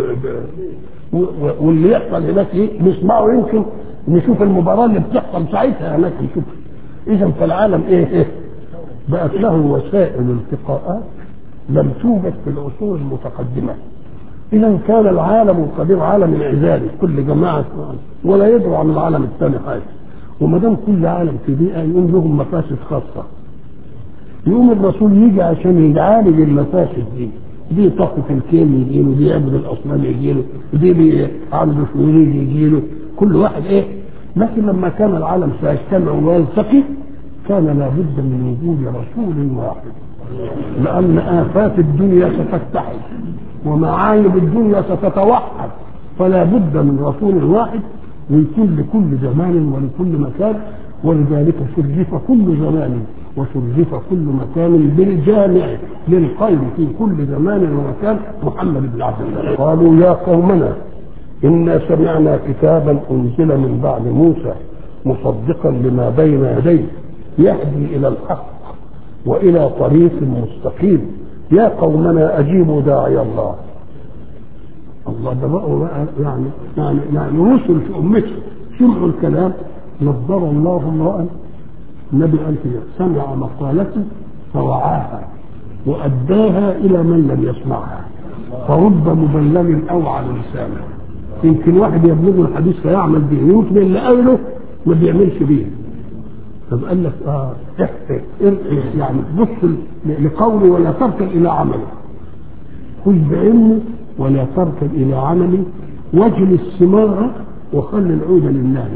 واللي يحصل هناك ايه نسمعه يمكن نشوف المباراه اللي بتحصل ساعتها هناك نشوف اذا فالعالم ايه, إيه بقت له وسائل التقاءات لم توجد في العصور المتقدمة إذا كان العالم القديم عالم انعزالي كل جماعة ولا يدعو عن العالم الثاني حاجة وما دام كل عالم في بيئة يقوم لهم مفاسد خاصة يقوم الرسول يجي عشان يعالج المفاسد دي دي طاقة الكيل يجي له دي يعبد الأصنام يجي له دي عنده شرير يجي له كل واحد إيه لكن لما كان العالم سيجتمع ويلتقي كان لابد من وجود رسول واحد لأن آفات الدنيا ستفتحل ومعايب الدنيا ستتوحد فلا بد من رسول واحد ويكون لكل زمان ولكل مكان ولذلك شرف كل زمان وشرف كل مكان بالجامع للخير في كل زمان ومكان محمد بن عبد الله قالوا يا قومنا إنا سمعنا كتابا أنزل من بعد موسى مصدقا لما بين يديه يهدي إلى الحق والى طريق مستقيم يا قومنا اجيبوا داعي الله الله ده بقوا بقى يعني يعني يعني رسل في امته سمعوا الكلام نظر الله امرا النبي قال كده سمع مقالتي فوعاها واداها الى من لم يسمعها فرب مبلغ اوعى لسانه يمكن واحد يبلغ الحديث فيعمل به يمكن اللي قاله ما بيعملش بيه طب قال لك اه يعني بص لقولي ولا تركن الى عملي خذ بعلمي ولا تركن الى عملي واجل الثمار وخل العود لله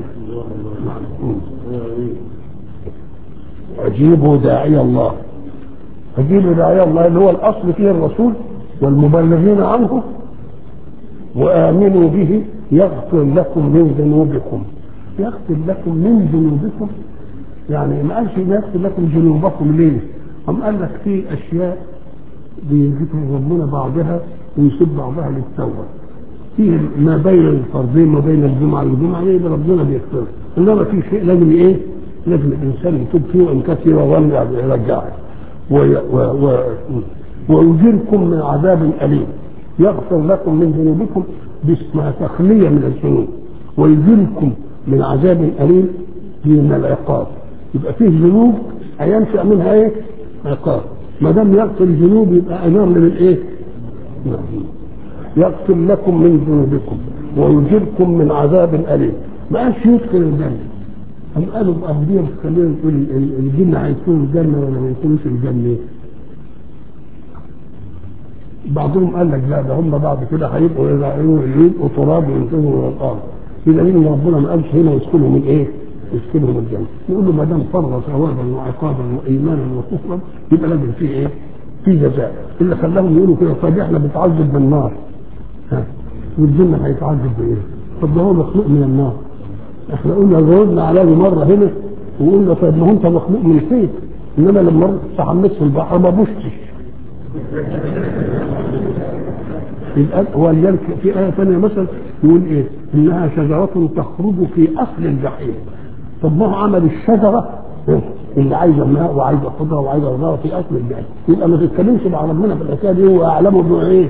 اجيبوا داعي الله اجيبوا داعي الله اللي هو الاصل فيه الرسول والمبلغين عنه وامنوا به يغفر لكم من ذنوبكم يغفر لكم من ذنوبكم يعني ما قالش يغفر لكم ذنوبكم ليه؟ أم قال لك في أشياء بيذكر ربنا بعضها ويسيب بعضها للتوبة. في ما بين الفرضين ما بين الجمعة والجمعة يبقى ربنا بيغفر إنما في شيء لازم إيه؟ لازم الإنسان يتوب فيه وإن كثر ويرجع يرجعه. ويجيركم من عذاب أليم يغفر لكم من ذنوبكم باسمها تخلية من الذنوب ويجيركم من عذاب أليم من العقاب يبقى فيه ذنوب هينشأ منها ايه؟ عقاب ما دام يغفر الذنوب يبقى انار من الايه؟ يغفر لكم من ذنوبكم ويجركم من عذاب اليم ما قالش يدخل الجنه هم قالوا بأهدية خلينا نقول الجن هيدخلوا الجنة ولا ما يدخلوش الجنة بعضهم قال لك لا ده هم بعد كده هيبقوا يبقوا تراب وينتهوا من الارض بدليل ان ربنا ما قالش هنا يدخلهم الايه؟ يسكنهم الجنة يقول له ما دام فرض ثوابا وعقابا وإيمانا وكفرا يبقى لازم فيه إيه؟ في جزاء اللي خلاهم يقولوا كده طب إحنا بنتعذب بالنار ها والجنة هيتعذب بإيه؟ طب ده هو مخلوق من النار إحنا قلنا جاوبنا عليه مرة هنا وقلنا طيب ما هو أنت مخلوق من الخيط إنما لما تحملت في البحر ما بوشتش يبقى ولذلك في آية ثانية مثلا يقول إيه؟ إنها شجرة تخرج في أصل الجحيم طب ما هو عمل الشجره اللي عايزه ماء وعايزه خضره وعايزه خضره في اصل الجهل يبقى ما تتكلمش مع ربنا في الحكايه دي هو اعلمه بنوع ايه؟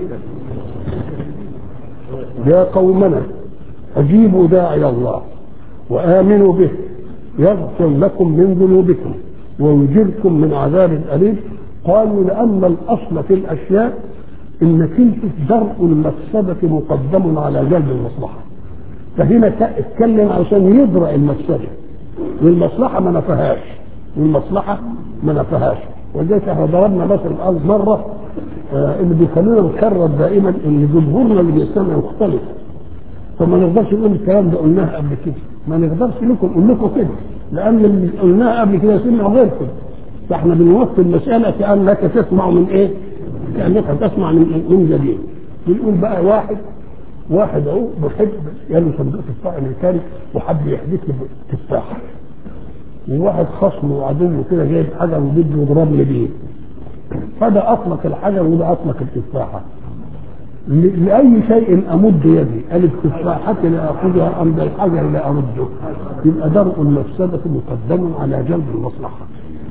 يا قومنا اجيبوا داعي الله وامنوا به يغفر لكم من ذنوبكم ويجركم من عذاب اليم قالوا لان الاصل في الاشياء ان كلمه درء المفسده مقدم على جلب المصلحه فهنا اتكلم عشان يدرأ المفسده والمصلحه ما نفهاش والمصلحه ما نفهاش ولذلك احنا ضربنا مثل الارض مره آه اللي بيخلينا نكرر دائما ان جمهورنا اللي بيستمع مختلف فما نقدرش نقول الكلام ده قلناه قبل كده ما نقدرش لكم نقول لكم كده لان اللي قلناه قبل كده سمعوا غيركم فاحنا بنوصل المساله كانك تسمع من ايه؟ كانك تسمع من من جديد بنقول بقى واحد واحد اهو بيحب يلا صندوق تفاح امريكاني وحب يحدث له تفاحه وواحد خصمه وعدوه كده جايب حجر وبده يضربني بيه فده اطلق الحجر وده اطلق التفاحه لأي شيء أمد يدي ألف تفاحة لآخذها أم بالحجر لأرده يبقى درء المفسدة مقدم على جلب المصلحة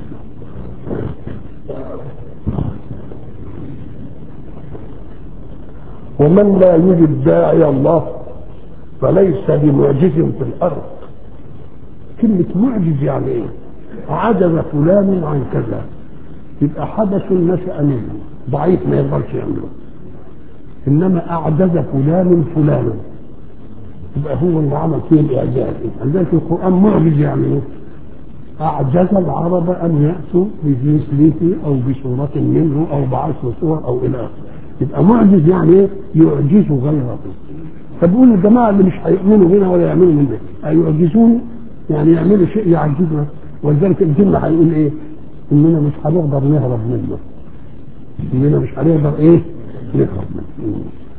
ومن لا يجد داعي الله فليس بمعجز في الأرض كلمة معجز يعني إيه؟ عجز فلان عن كذا يبقى حدث نشأ منه ضعيف ما يقدرش يعمله انما اعجز فلان فلانا يبقى هو اللي عمل فيه الاعجاز لذلك القران معجز يعني ايه؟ اعجز العرب ان ياتوا بمثله او بصوره منه او بعشر صور او الى اخره يبقى معجز يعني ايه؟ يعجز غيره فبقول الجماعه اللي مش هيؤمنوا بنا ولا يعملوا من ده هيعجزون يعني يعملوا شيء يعجزنا ولذلك الجن هيقول ايه؟ اننا مش هنقدر نهرب منه اننا مش هنقدر ايه؟ نهرب منه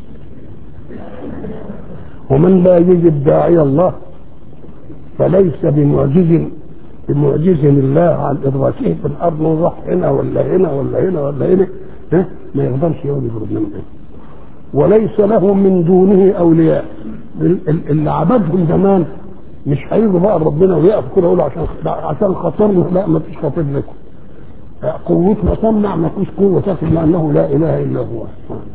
ومن لا يجد داعي الله فليس بمعجز بمعجز الله عن ادراكه في الارض وراح هنا ولا هنا ولا هنا ولا هنا ها ما يقدرش يقعد يضرب منه وليس له من دونه اولياء اللي عبدهم زمان مش هيجوا بقى ربنا ويقف كده يقول عشان عشان خاطرنا لا ما فيش خاطر لكم قوتنا تمنع ما فيش قوه تاخذ لانه لا اله الا هو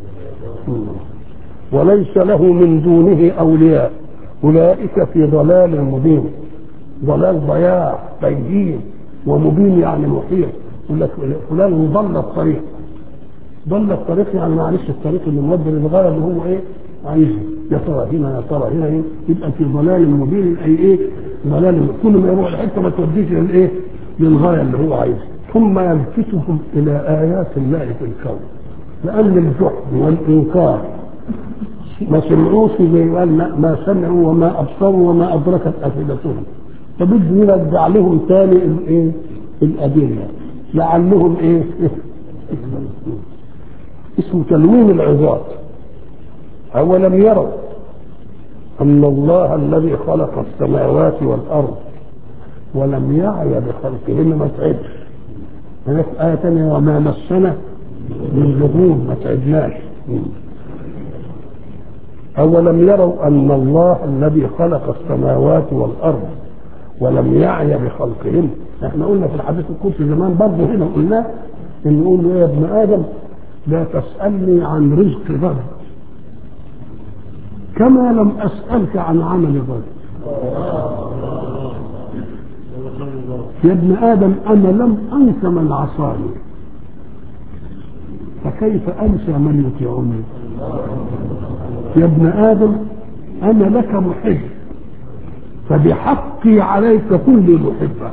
وليس له من دونه اولياء اولئك في ضلال مبين ضلال ضياع بينين ومبين يعني محيط يقول لك فلان ضل الطريق ضل الطريق يعني معلش الطريق اللي مودي للغايه اللي هو ايه عايزه يا ترى هنا يا ترى هنا إيه؟ يبقى في ضلال مبين اي ايه ضلال كل ما يروح لحته ما توديش للايه للغايه اللي هو عايزها ثم يلفتهم الى ايات الله في الكون لان الجحد والانكار ما سمعوش زي قال ما سمعوا وما ابصروا وما ادركت افئدتهم فبده يرجع لهم تاني الايه الادله لعلهم ايه اسمه تلوين العظات اولم يروا ان الله الذي خلق السماوات والارض ولم يعي بخلقهن ما تعبش هناك آية تانية وما مسنا من لغوب ما تعبناش أولم يروا أن الله الذي خلق السماوات والأرض ولم يعي بخلقهن احنا قلنا في الحديث القدسي زمان برضه هنا قلنا ان نقول له يا ابن ادم لا تسالني عن رزق غد كما لم اسالك عن عمل غد يا ابن ادم انا لم انس من عصاني فكيف انسى من يطيعني يا ابن ادم انا لك محب فبحقي عليك كل محبة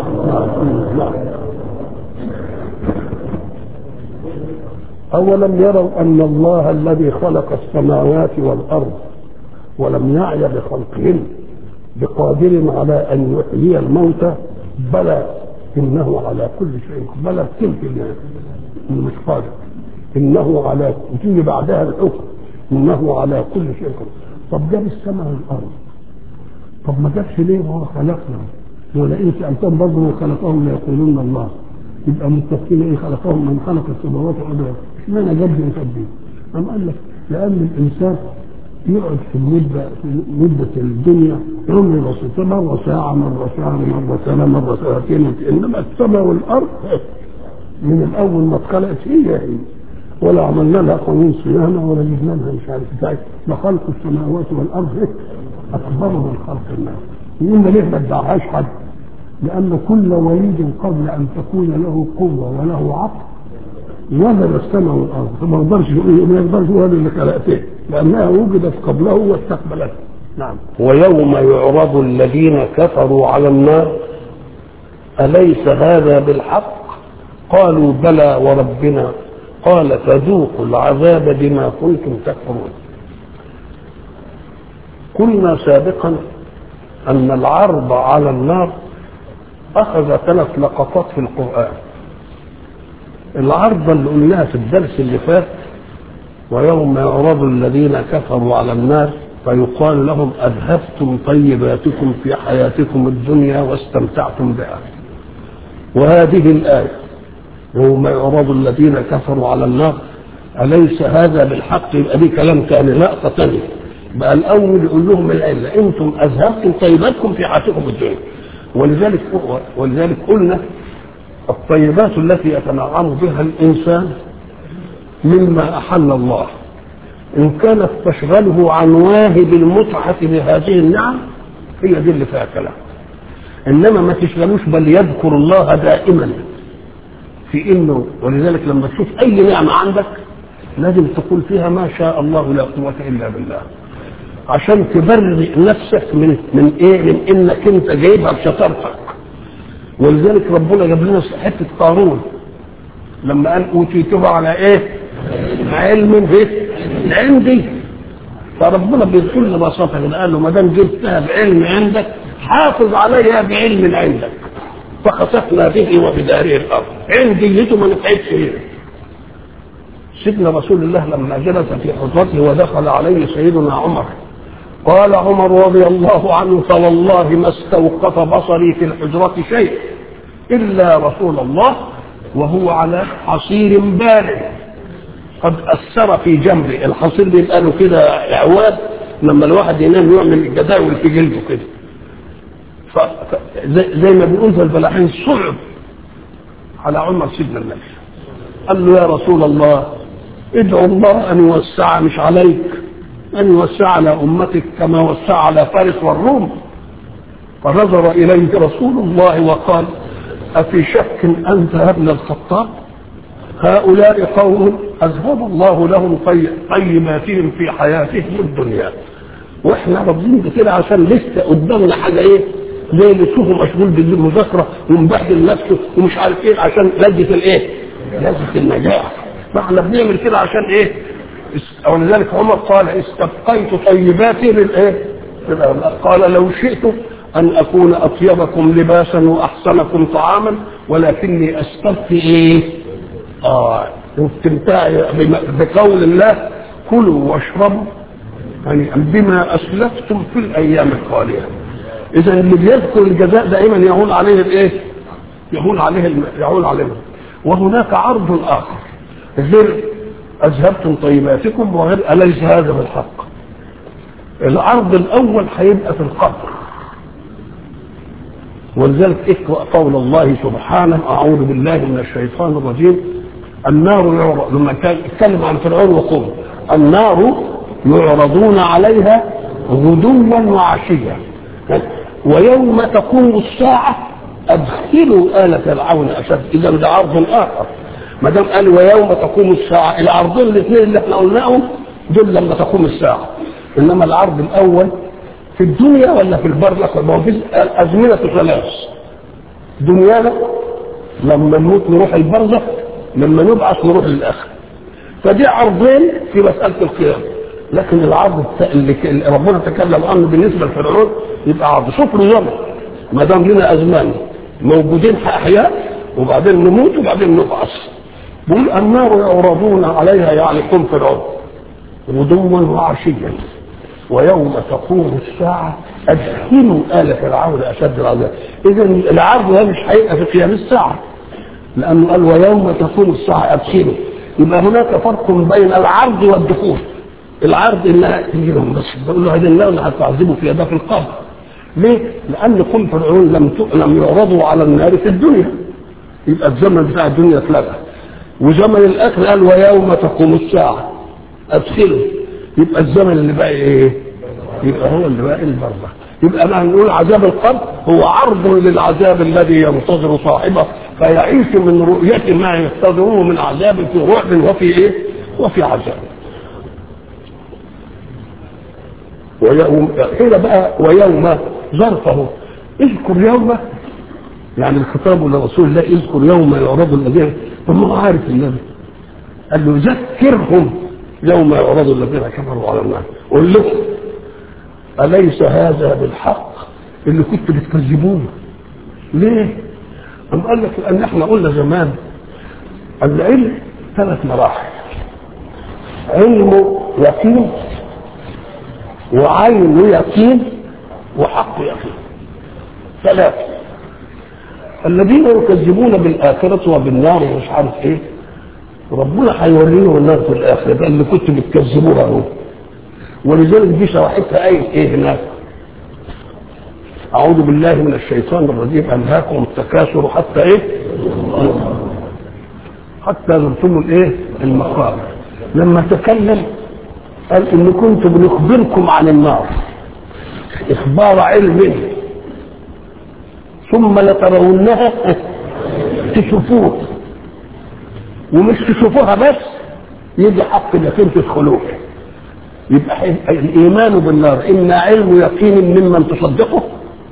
أولم يروا أن الله الذي خلق السماوات والأرض ولم يعي بخلقهن بقادر على أن يحيي الموتى بلى إنه على كل شيء بلى تلك إنه مش قادر إنه على وتيجي بعدها الحكم إنه على كل شيء قادر طب جاب السماء والأرض طب ما جابش ليه وهو خلقنا ولئن سالتهم برضه من خلقهم ليقولون الله يبقى متفقين ايه خلقهم من خلق السماوات والارض اشمعنى جاب دي وجاب دي؟ قام قال لك لان الانسان يقعد في المده في مده الدنيا عمر بسيط مره ساعه مره شهر مره سنه مره سنتين انما السماء والارض من الاول ما اتخلقت هي هي ولا عملنا لها قانون صيانه ولا جبنا لها مش عارف بتاعت لخلق السماوات والارض اكبر من خلق الناس يقولنا ليه ما ادعاهاش حد لان كل وليد قبل ان تكون له قوه وله عقل وجد السماء والارض فما يقدرش يقول ما يقدرش يقول اللي خلقته لانها وجدت قبله واستقبلته نعم ويوم يعرض الذين كفروا على النار أليس هذا بالحق قالوا بلى وربنا قال فذوقوا العذاب بما كنتم تكفرون قلنا سابقا أن العرض على النار أخذ ثلاث لقطات في القرآن العرض اللي قلناها في الدرس اللي فات ويوم يعرض الذين كفروا على النار فيقال لهم أذهبتم طيباتكم في حياتكم الدنيا واستمتعتم بها وهذه الآية يوم يعرض الذين كفروا على النار أليس هذا بالحق يبقى دي كلام ثاني لقطة ثانية بقى الأول يقول لهم العلة أنتم أذهبتم طيباتكم في حياتكم الدنيا ولذلك ولذلك قلنا الطيبات التي يتنعم بها الإنسان مما أحل الله إن كانت تشغله عن واهب المتعة بهذه النعم هي دي اللي فيها كلام إنما ما تشغلوش بل يذكر الله دائما في إنه ولذلك لما تشوف أي نعمة عندك لازم تقول فيها ما شاء الله لا قوة إلا بالله عشان تبرئ نفسك من من ايه؟ من انك انت جايبها بشطارتك ولذلك ربنا جاب لنا حته قارون لما قال اوتيته على ايه؟ علم في عندي فربنا بكل بساطه كده قال له ما دام جبتها بعلم عندك حافظ عليها بعلم عندك فخسفنا به وبداره الارض عندي يته ما نفعتش فيه سيدنا رسول الله لما جلس في حجرته ودخل عليه سيدنا عمر قال عمر رضي الله عنه فوالله ما استوقف بصري في الحجرة شيء إلا رسول الله وهو على حصير بارد قد أثر في جنبه الحصير بيبقى له كده إعواد لما الواحد ينام يعمل الجداول في جلده كده زي ما بنقول في الفلاحين صعب على عمر سيدنا النبي قال له يا رسول الله ادعو الله أن يوسع مش عليك أن يوسع على أمتك كما وسع على فارس والروم فنظر إليه رسول الله وقال أفي شك أنت يا ابن الخطاب هؤلاء قوم أذهب الله لهم طيباتهم في حياتهم الدنيا واحنا راضيين بكده عشان لسه قدامنا حاجه ايه زي اللي تشوفه مشغول بالمذاكره ومبهدل نفسه ومش عارف ايه عشان لذه الايه؟ لذه النجاح فاحنا بنعمل كده عشان ايه؟ ولذلك عمر قال استبقيت طيباتي للايه؟ قال لو شئت ان اكون اطيبكم لباسا واحسنكم طعاما ولكني استبقي ايه؟ اه واستمتاعي بقول الله كلوا واشربوا يعني بما اسلفتم في الايام الخاليه اذا اللي بيذكر الجزاء دائما يهون عليه الايه؟ يهون عليه يهون عليه وهناك عرض اخر غير اذهبتم طيباتكم وغير اليس هذا بالحق العرض الاول هيبقى في القبر ولذلك اقرا قول الله سبحانه اعوذ بالله من الشيطان الرجيم النار يعرض لما كان اتكلم عن فرعون وقوم النار يعرضون عليها غدوا وعشيا ويوم تقوم الساعة أدخلوا آل فرعون أشد إذا ده عرض آخر ما دام قال ويوم تقوم الساعة العرضين الاثنين اللي احنا قلناهم دول لما تقوم الساعة إنما العرض الأول في الدنيا ولا في البرزخ ما هو في الأزمنة ثلاث دنيانا لما نموت نروح البرزخ لما نبعث نروح للآخر فدي عرضين في مسألة القيامة لكن العرض اللي ربنا تكلم عنه بالنسبه لفرعون يبقى عرض شوف له زمن ما دام لنا ازمان موجودين احياء وبعدين نموت وبعدين نبعث بيقول النار يعرضون عليها يعني قوم فرعون غدوا وعشيا ويوم تقوم الساعة أدخلوا آل فرعون أشد العذاب إذا العرض ده مش هيبقى في قيام الساعة لأنه قال ويوم تقوم الساعة أدخلوا يبقى هناك فرق بين العرض والدخول العرض انها تجي لهم بس بقول له هذه النار هتعذبوا فيها ده في القبر ليه؟ لأن قوم فرعون لم لم يعرضوا على النار في الدنيا يبقى الزمن بتاع الدنيا اتلغى وزمن الآخر قال ويوم تقوم الساعة أدخلوا يبقى الزمن اللي بقى إيه؟ يبقى هو اللي بقى البرزخ يبقى ما نقول عذاب القبر هو عرض للعذاب الذي ينتظر صاحبه فيعيش من رؤية ما ينتظره من عذاب في رعب وفي إيه؟ وفي عذاب ويوم حين بقى ويوم ظرفه اذكر يوم يعني الخطاب لرسول الله اذكر يوم يعرض الذين طب ما هو عارف النبي قال له ذكرهم يوم يعرض الذين كفروا على النار قول لهم أليس هذا بالحق اللي كنتوا بتكذبوه ليه؟ أم قال لك لأن احنا قلنا زمان العلم ثلاث مراحل علم يقين وعين يقين وحق يقين ثلاثة الذين يكذبون بالآخرة وبالنار ومش عارف ايه ربنا هيوريهم النار في الآخرة ده اللي كنتوا بتكذبوها اهو ولذلك دي شرحتها آية ايه هناك أعوذ بالله من الشيطان الرجيم أنهاكم التكاثر حتى إيه؟ حتى زرتم الإيه؟ المقابر لما تكلم قال إن كنت بنخبركم عن النار إخبار علم ثم لترونها تشوفوها ومش تشوفوها بس يجي حق انكم تدخلوها يبقى الايمان بالنار اما علم يقين ممن تصدقه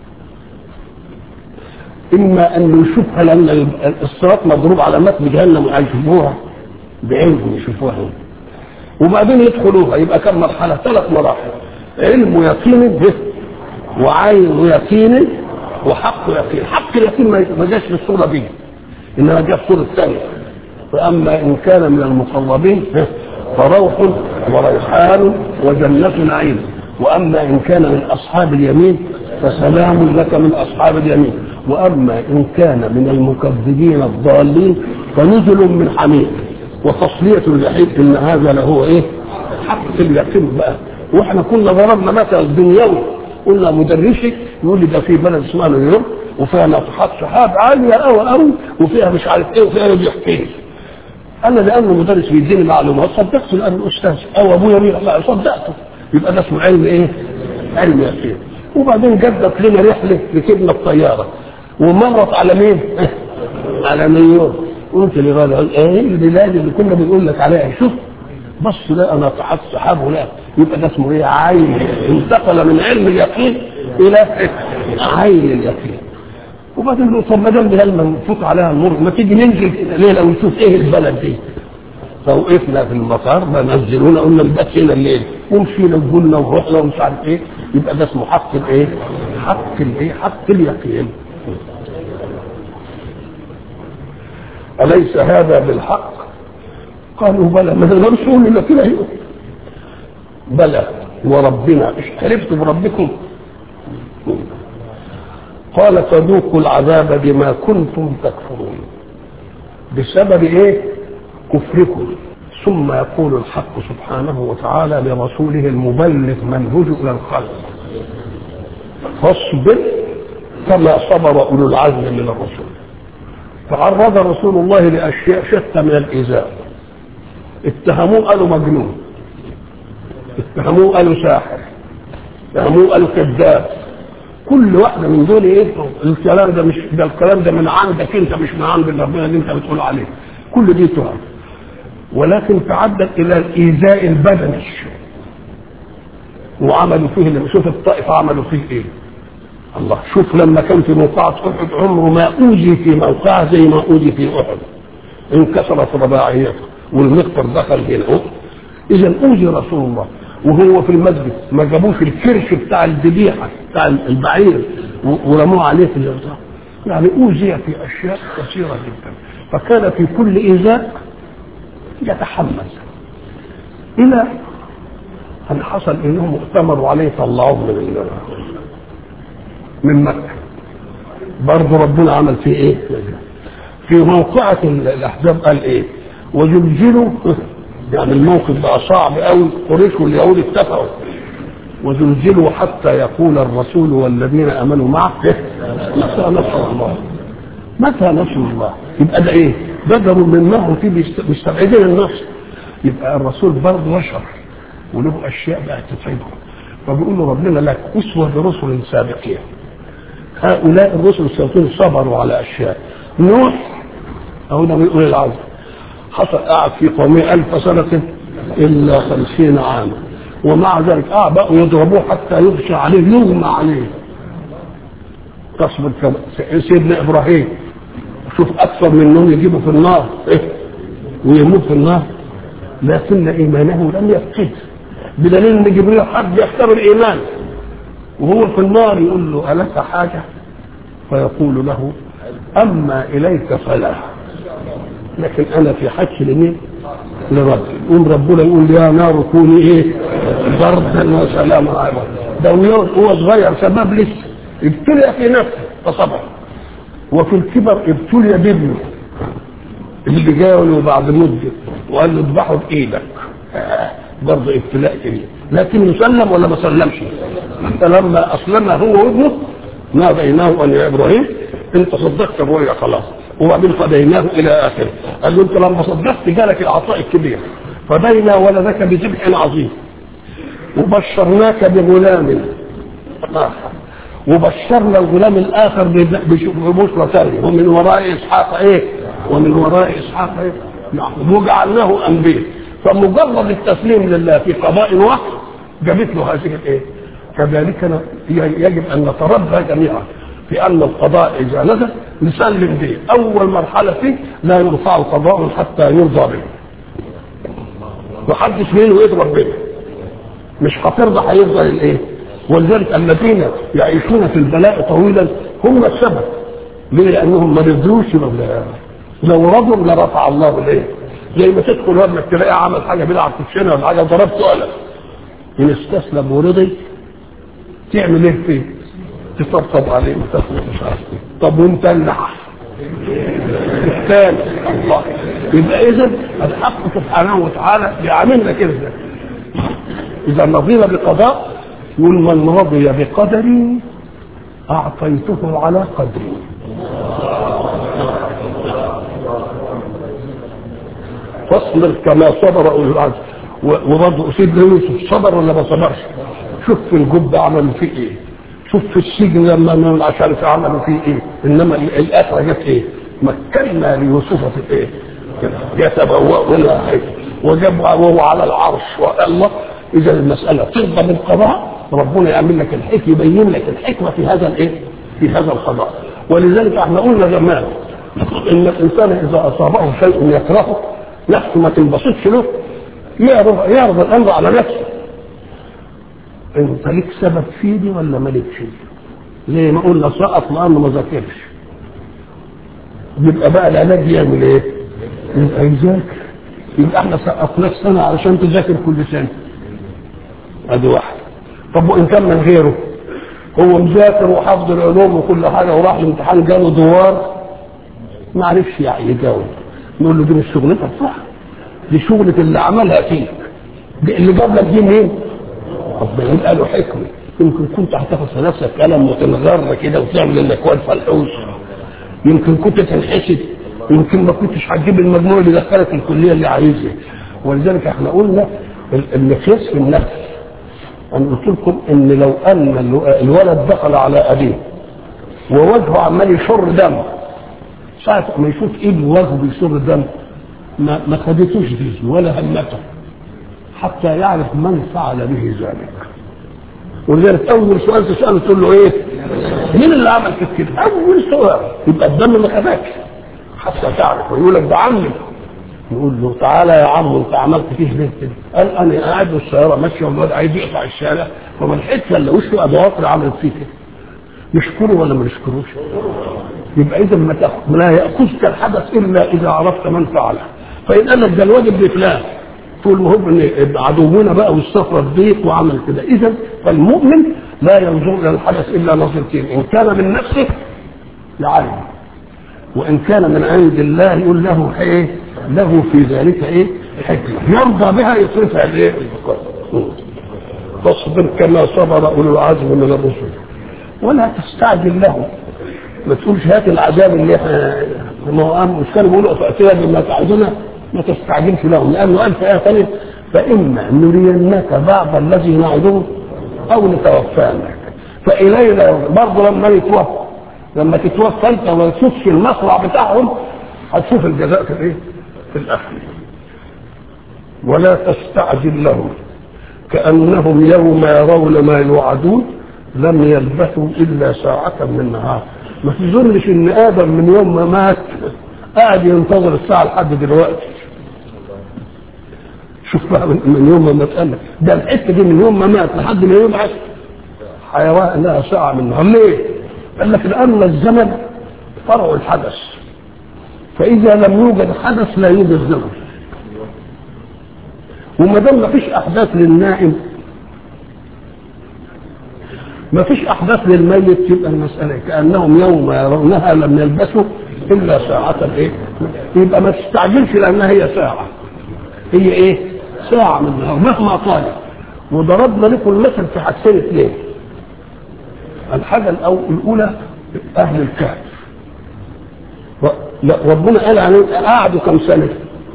اما ان يشوفها لان الصراط مضروب على متن جهنم وهيشوفوها بعلم يشوفوها وبعدين يدخلوها يبقى كم مرحله ثلاث مراحل علم يقين وعين يقين وحق يقين حق اليقين ما جاش في الصوره دي انما جاء في الصوره الثانيه فاما ان كان من المقربين فروح وريحان وجنة نعيم واما ان كان من اصحاب اليمين فسلام لك من اصحاب اليمين واما ان كان من المكذبين الضالين فنزل من حميم وتصلية الجحيم ان هذا له ايه حق اليقين بقى واحنا كنا ضربنا مثل دنيوي قلنا مدرسي يقول لي ده في بلد اسمها نيويورك وفيها ناطحات سحاب عاليه قوي قوي وفيها مش عارف ايه وفيها بيحكي انا لانه مدرس بيديني معلومات صدقت الان الاستاذ او ابويا مين لا صدقته يبقى ده اسمه علم ايه؟ علم يقين وبعدين جدت لنا رحله ركبنا الطياره ومرت على مين؟ على نيويورك قلت لغايه ايه البلاد اللي كنا بنقول لك عليها شوف بص لا انا تحت سحاب ولا يبقى ده اسمه ايه عين انتقل من علم اليقين الى عين اليقين وبعدين له طب ما دام لما نفوت عليها النور ما تيجي ننزل ليله ونشوف ايه البلد دي فوقفنا في المطار نزلونا قلنا نبات هنا الليل ومشينا وقلنا ورحنا ومش عارف ايه يبقى ده اسمه حق الايه؟ حق الايه؟ حق اليقين أليس هذا بالحق؟ قالوا بلى ما نقدرش نقول الا كده هي بلى وربنا حلفت بربكم قال فذوقوا العذاب بما كنتم تكفرون بسبب ايه كفركم ثم يقول الحق سبحانه وتعالى لرسوله المبلغ منهج الى الخلق فاصبر كما صبر اولو العزم من الرسل تعرض رسول الله لاشياء شتى من الايذاء اتهموه قالوا مجنون اتهموه قالوا ساحر اتهموه قالوا كذاب كل واحده من دول ايه الكلام ده مش ده الكلام ده من عندك انت مش من عند ربنا اللي انت بتقول عليه كل دي تهم ولكن تعدت الى الايذاء البدني وعملوا فيه اللي شوف الطائف عملوا فيه ايه الله شوف لما كان في موقعة أحد عمره ما أوذي في موقعة زي ما أوذي في أحد انكسرت رباعيته والمقطر دخل هنا إذا أوذي رسول الله وهو في المسجد ما جابوش الكرش بتاع الذبيحة بتاع البعير ورموه عليه في الإرضاء يعني أوذي في أشياء كثيرة جدا فكان في كل إيذاء يتحمل إلى أن حصل إنهم ائتمروا عليه طلعوه من من مكة برضه ربنا عمل فيه إيه؟ في موقعة الأحزاب قال إيه؟ وزلزلوا يعني الموقف بقى صعب قوي قريش واليهود اتفقوا وزلزلوا حتى يقول الرسول والذين امنوا معه متى نصر الله متى نصر الله يبقى ده ايه بدر منهم فيه مستبعدين النصر يبقى الرسول برضه بشر وله اشياء بقى تتعبهم فبيقول له ربنا لك اسوه برسل سابقين هؤلاء الرسل السابقين صبروا على اشياء نوح اهو ده بيقول العزم حصل قعد في قومه ألف سنة إلا خمسين عاما ومع ذلك اه بقوا يضربوه حتى يغشى عليه يغمى عليه تصبر كما- سيدنا ابراهيم شوف اكثر من انهم يجيبوا في النار إيه؟ ويموت في النار لكن ايمانه لم يفقد بدليل ان جبريل حد يختبر الايمان وهو في النار يقول له الك حاجه فيقول له اما اليك فلا لكن انا في حج لمين لرب يقوم ربنا يقول يا نار كوني ايه بردا وسلاما على ده وهو هو صغير شباب لسه ابتلي في نفسه فصبر وفي الكبر ابتلي بابنه اللي جاء له بعد مده وقال له اذبحه بايدك آه، برضه ابتلاء كبير لكن سلم ولا ما سلمش حتى لما اسلم هو وابنه ناديناه ان يا ابراهيم انت صدقت الرؤيا خلاص وبعدين فديناه الى اخره قال له انت لما صدقت جالك العطاء الكبير فدينا ولدك بذبح عظيم وبشرناك بغلام آخر وبشرنا الغلام الاخر بب- بش- ببشرى ثانيه ومن وراء اسحاق ايه؟ ومن وراء اسحاق ايه؟ نعم وجعلناه انبياء فمجرد التسليم لله في قضاء واحد جابت له هذه الايه؟ كذلك ن- ي- يجب ان نتربى جميعا في ان القضاء اذا نزل نسلم به اول مرحله فيه لا يرفع قضاء حتى يرضى به محدش منه يضرب به مش هترضى هيفضل الايه ولذلك الذين يعيشون في البلاء طويلا هم السبب ليه لانهم ما رضوش بال- لو رضوا لرفع الله الايه زي ما تدخل وابنك تلاقيه عمل حاجه بيلعب في الشنه ولا حاجه ضربته قلم ان استسلم ورضي تعمل ايه فيه؟ تطبطب عليه وتاخد مش عارف ايه طب وانت اللي الثاني الله يبقى اذا الحق سبحانه وتعالى بيعاملنا كده اذا رضينا بقضاء يقول من رضي بقدري اعطيته على قدري فاصبر كما صبر اولو العزم و- وبرضه سيدنا يوسف صبر ولا ما صبرش شوف في الجب عملوا فيه ايه شوف في السجن لما ما- مش عارف عملوا فيه ايه انما ال- الاخره جت ايه مكنا ليوسف في ايه يتبوأ منها حيث وجاب وهو على العرش والله اذا المساله ترضى بالقضاء ربنا يعمل لك الحكمه يبين لك الحكمه في هذا الايه في هذا القضاء ولذلك احنا قلنا زمان ان الانسان اذا اصابه شيء يكرهه نفسه ما تنبسطش له يعرض يعرض الامر على نفسه انت ليك سبب في دي ولا مالكش زي ما قلنا سقط لانه ما ذاكرش يبقى بقى العلاج يعمل ايه؟ يبقى يذاكر يبقى احنا سقطناك سنه علشان تذاكر كل سنه ادي واحد طب وان كان من غيره هو مذاكر وحافظ العلوم وكل حاجه وراح الامتحان جاله دوار ما عرفش يعني يجاوب نقول له دي مش شغلتك صح دي شغلة اللي عملها فيك دي اللي جاب لك دي منين؟ ربنا يبقى له حكمة يمكن كنت هتاخد في نفسك قلم وتنغر كده وتعمل انك واد فلحوس يمكن كنت تنحسد يمكن ما كنتش هتجيب المجموع اللي دخلك الكليه اللي عايزها ولذلك احنا قلنا ال- المقياس في النفس انا قلت لكم ان لو ان الو- الولد دخل على ابيه ووجهه عمال يشر دم ساعة ما يشوف ابنه وجهه بيشر دم ما ما خدتوش فيه ولا همته حتى يعرف من فعل به ذلك ولذلك اول سؤال تساله تقول له ايه؟ مين اللي عمل فيك كده؟ اول سؤال يبقى الدم ما خدكش حتى تعرف ويقول لك ده عمي نقول له تعالى يا عم انت عملت فيه ليه كده؟ قال انا قاعد والسياره ماشيه والواد عايز يقطع الشارع فما لحقتش الا وشه ابواطر عملت فيه كده نشكره ولا ما نشكروش؟ يبقى اذا ما تاخذ لا ياخذك الحدث الا اذا عرفت من فعله فان قال لك ده الواجب لفلان تقول مهم ان عدونا بقى والسفره الضيق وعمل كده اذا فالمؤمن لا ينظر الى الحدث الا نظرتين ان كان من نفسه يعلم وان كان من عند الله يقول له ايه له في ذلك ايه حكمه يرضى بها يصرفها لايه فاصبر كما صبر اولو العزم من الرسل ولا تستعجل له ما تقولش هات العذاب اللي احنا ما هو مش كانوا بيقولوا فاتنا بما تعدنا ما تستعجلش لهم لانه قال في ايه ثانيه فاما نرينك بعض الذي نعدهم او نتوفانك فالينا برضه لما يتوفى لما تتوفى انت وما تشوفش المصرع بتاعهم هتشوف الجزاء في الايه؟ في الاخر ولا تستعجل لهم كأنهم يوم يرون ما يوعدون لم يلبثوا إلا ساعة من نهار ما تظنش إن آدم من يوم ما مات قاعد ينتظر الساعة لحد دلوقتي شوف بقى من من يوم ما مات قال لك ده الحتة دي من يوم ما مات لحد ما يبعث حيوان لها ساعة من نهار ليه؟ قال لك لأن الزمن فرع الحدث فإذا لم يوجد حدث لا يوجد زمن وما دام ما فيش أحداث للنائم ما فيش أحداث للميت يبقى المسألة كأنهم يوم يرونها لم يلبسوا إلا ساعة إيه؟ يبقى ما تستعجلش لأنها هي ساعة هي إيه؟ ساعة من النهار مهما طالت وضربنا لكم المثل في حاجتين اثنين الحاجة الأول الأولى أهل الكهف لا ربنا قال عليهم قعدوا كم سنة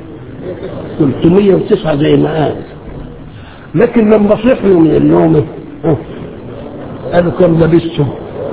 309 زي ما قال لكن لما صحيوا من النوم قالوا كم لبستم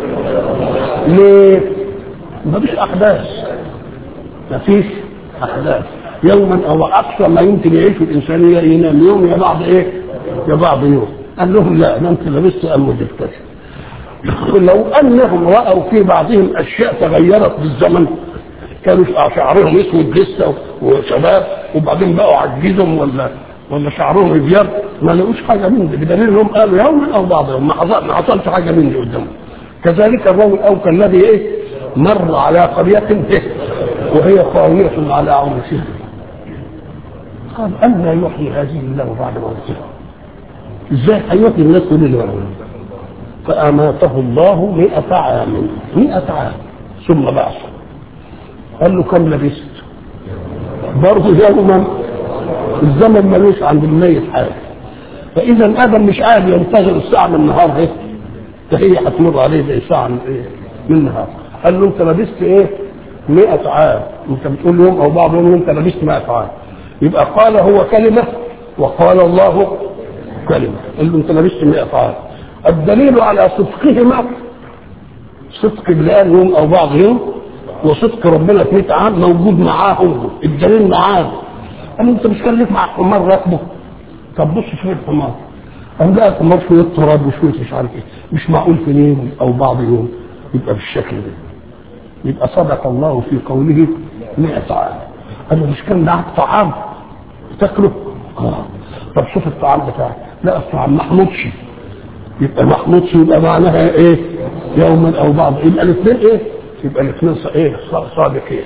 ليه ما فيش احداث ما فيش احداث يوما او اكثر ما يمكن يعيش الانسان ينام يوم يا بعض ايه يا بعض يوم قال لهم لا ده انت لبست ام مدتك لو انهم راوا في بعضهم اشياء تغيرت بالزمن كانوا شعرهم اسود لسه وشباب وبعدين بقوا عجزهم ولا ولا شعرهم ابيض ما لقوش حاجه من دي بدليل انهم قالوا يوما او بعض يوم ما حصل ما حصلش حاجه من دي قدامهم كذلك الرجل الاوكى الذي ايه مر على قريه إيه؟ وهي خاويه على عروشها قال أن يحيي هذه الله بعد موتها ازاي هيحيي الناس كل اللي فأماته الله مئة عام مئة عام ثم بعثه قال له كم لبست برضه يوما الزمن ملوش عند الميت حاجه فاذا ادم مش قاعد ينتظر الساعه من النهار ايه ده هي هتمر عليه زي ساعه من ايه من النهار قال له انت لبست ايه 100 عام انت بتقول يوم او بعض يوم انت لبست 100 عام يبقى قال هو كلمه وقال الله كلمه قال له انت لبست 100 عام الدليل على صدقهما صدق اللي قال يوم او بعض يوم وصدق ربنا في 100 عام موجود معاهم الدليل معاه قال انت مش كان ليك مع الحمار راكبه طب بص شويه الحمار قام لقى الحمار شويه تراب وشويه مش عارف ايه مش معقول في يوم او بعض يوم يبقى بالشكل ده يبقى صدق الله في قوله 100 عام قال له مش كان معاك طعام تاكله؟ اه طب شوف الطعام بتاعك لا الطعام محمودش يبقى محمودش يبقى معناها ايه؟ يوما او بعض يبقى الاثنين ايه؟ يبقى الاثنين ايه؟ صادقين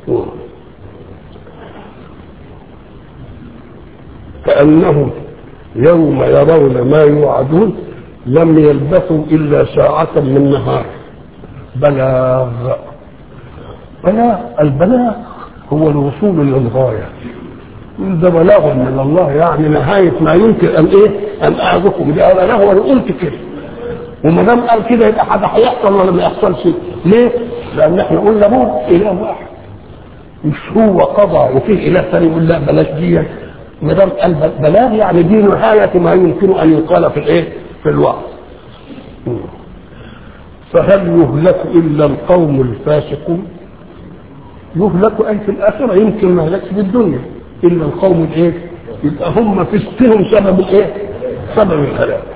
كأنهم يوم يرون ما يوعدون لم يلبثوا إلا ساعة من نهار بلاغ بلاغ البلاغ هو الوصول للغاية ده بلاغ من الله يعني نهاية ما يمكن أن إيه أن أعظكم ده أنا هو اللي قلت كده وما دام قال كده يبقى حاجة هيحصل ولا ما يحصلش ليه؟ لأن احنا قلنا موت إله واحد مش هو قضى وفيه إله ثاني يقول لا بلاش دي ما دام قال بلاغ يعني دي نهاية ما يمكن أن يقال في الإيه؟ في الوعظ فهل يهلك إلا القوم الفاسقون؟ يهلك أي في الآخرة يمكن ما يهلكش في الدنيا إلا القوم الإيه؟ يبقى هم فسقهم سبب الإيه؟ سبب الهلاك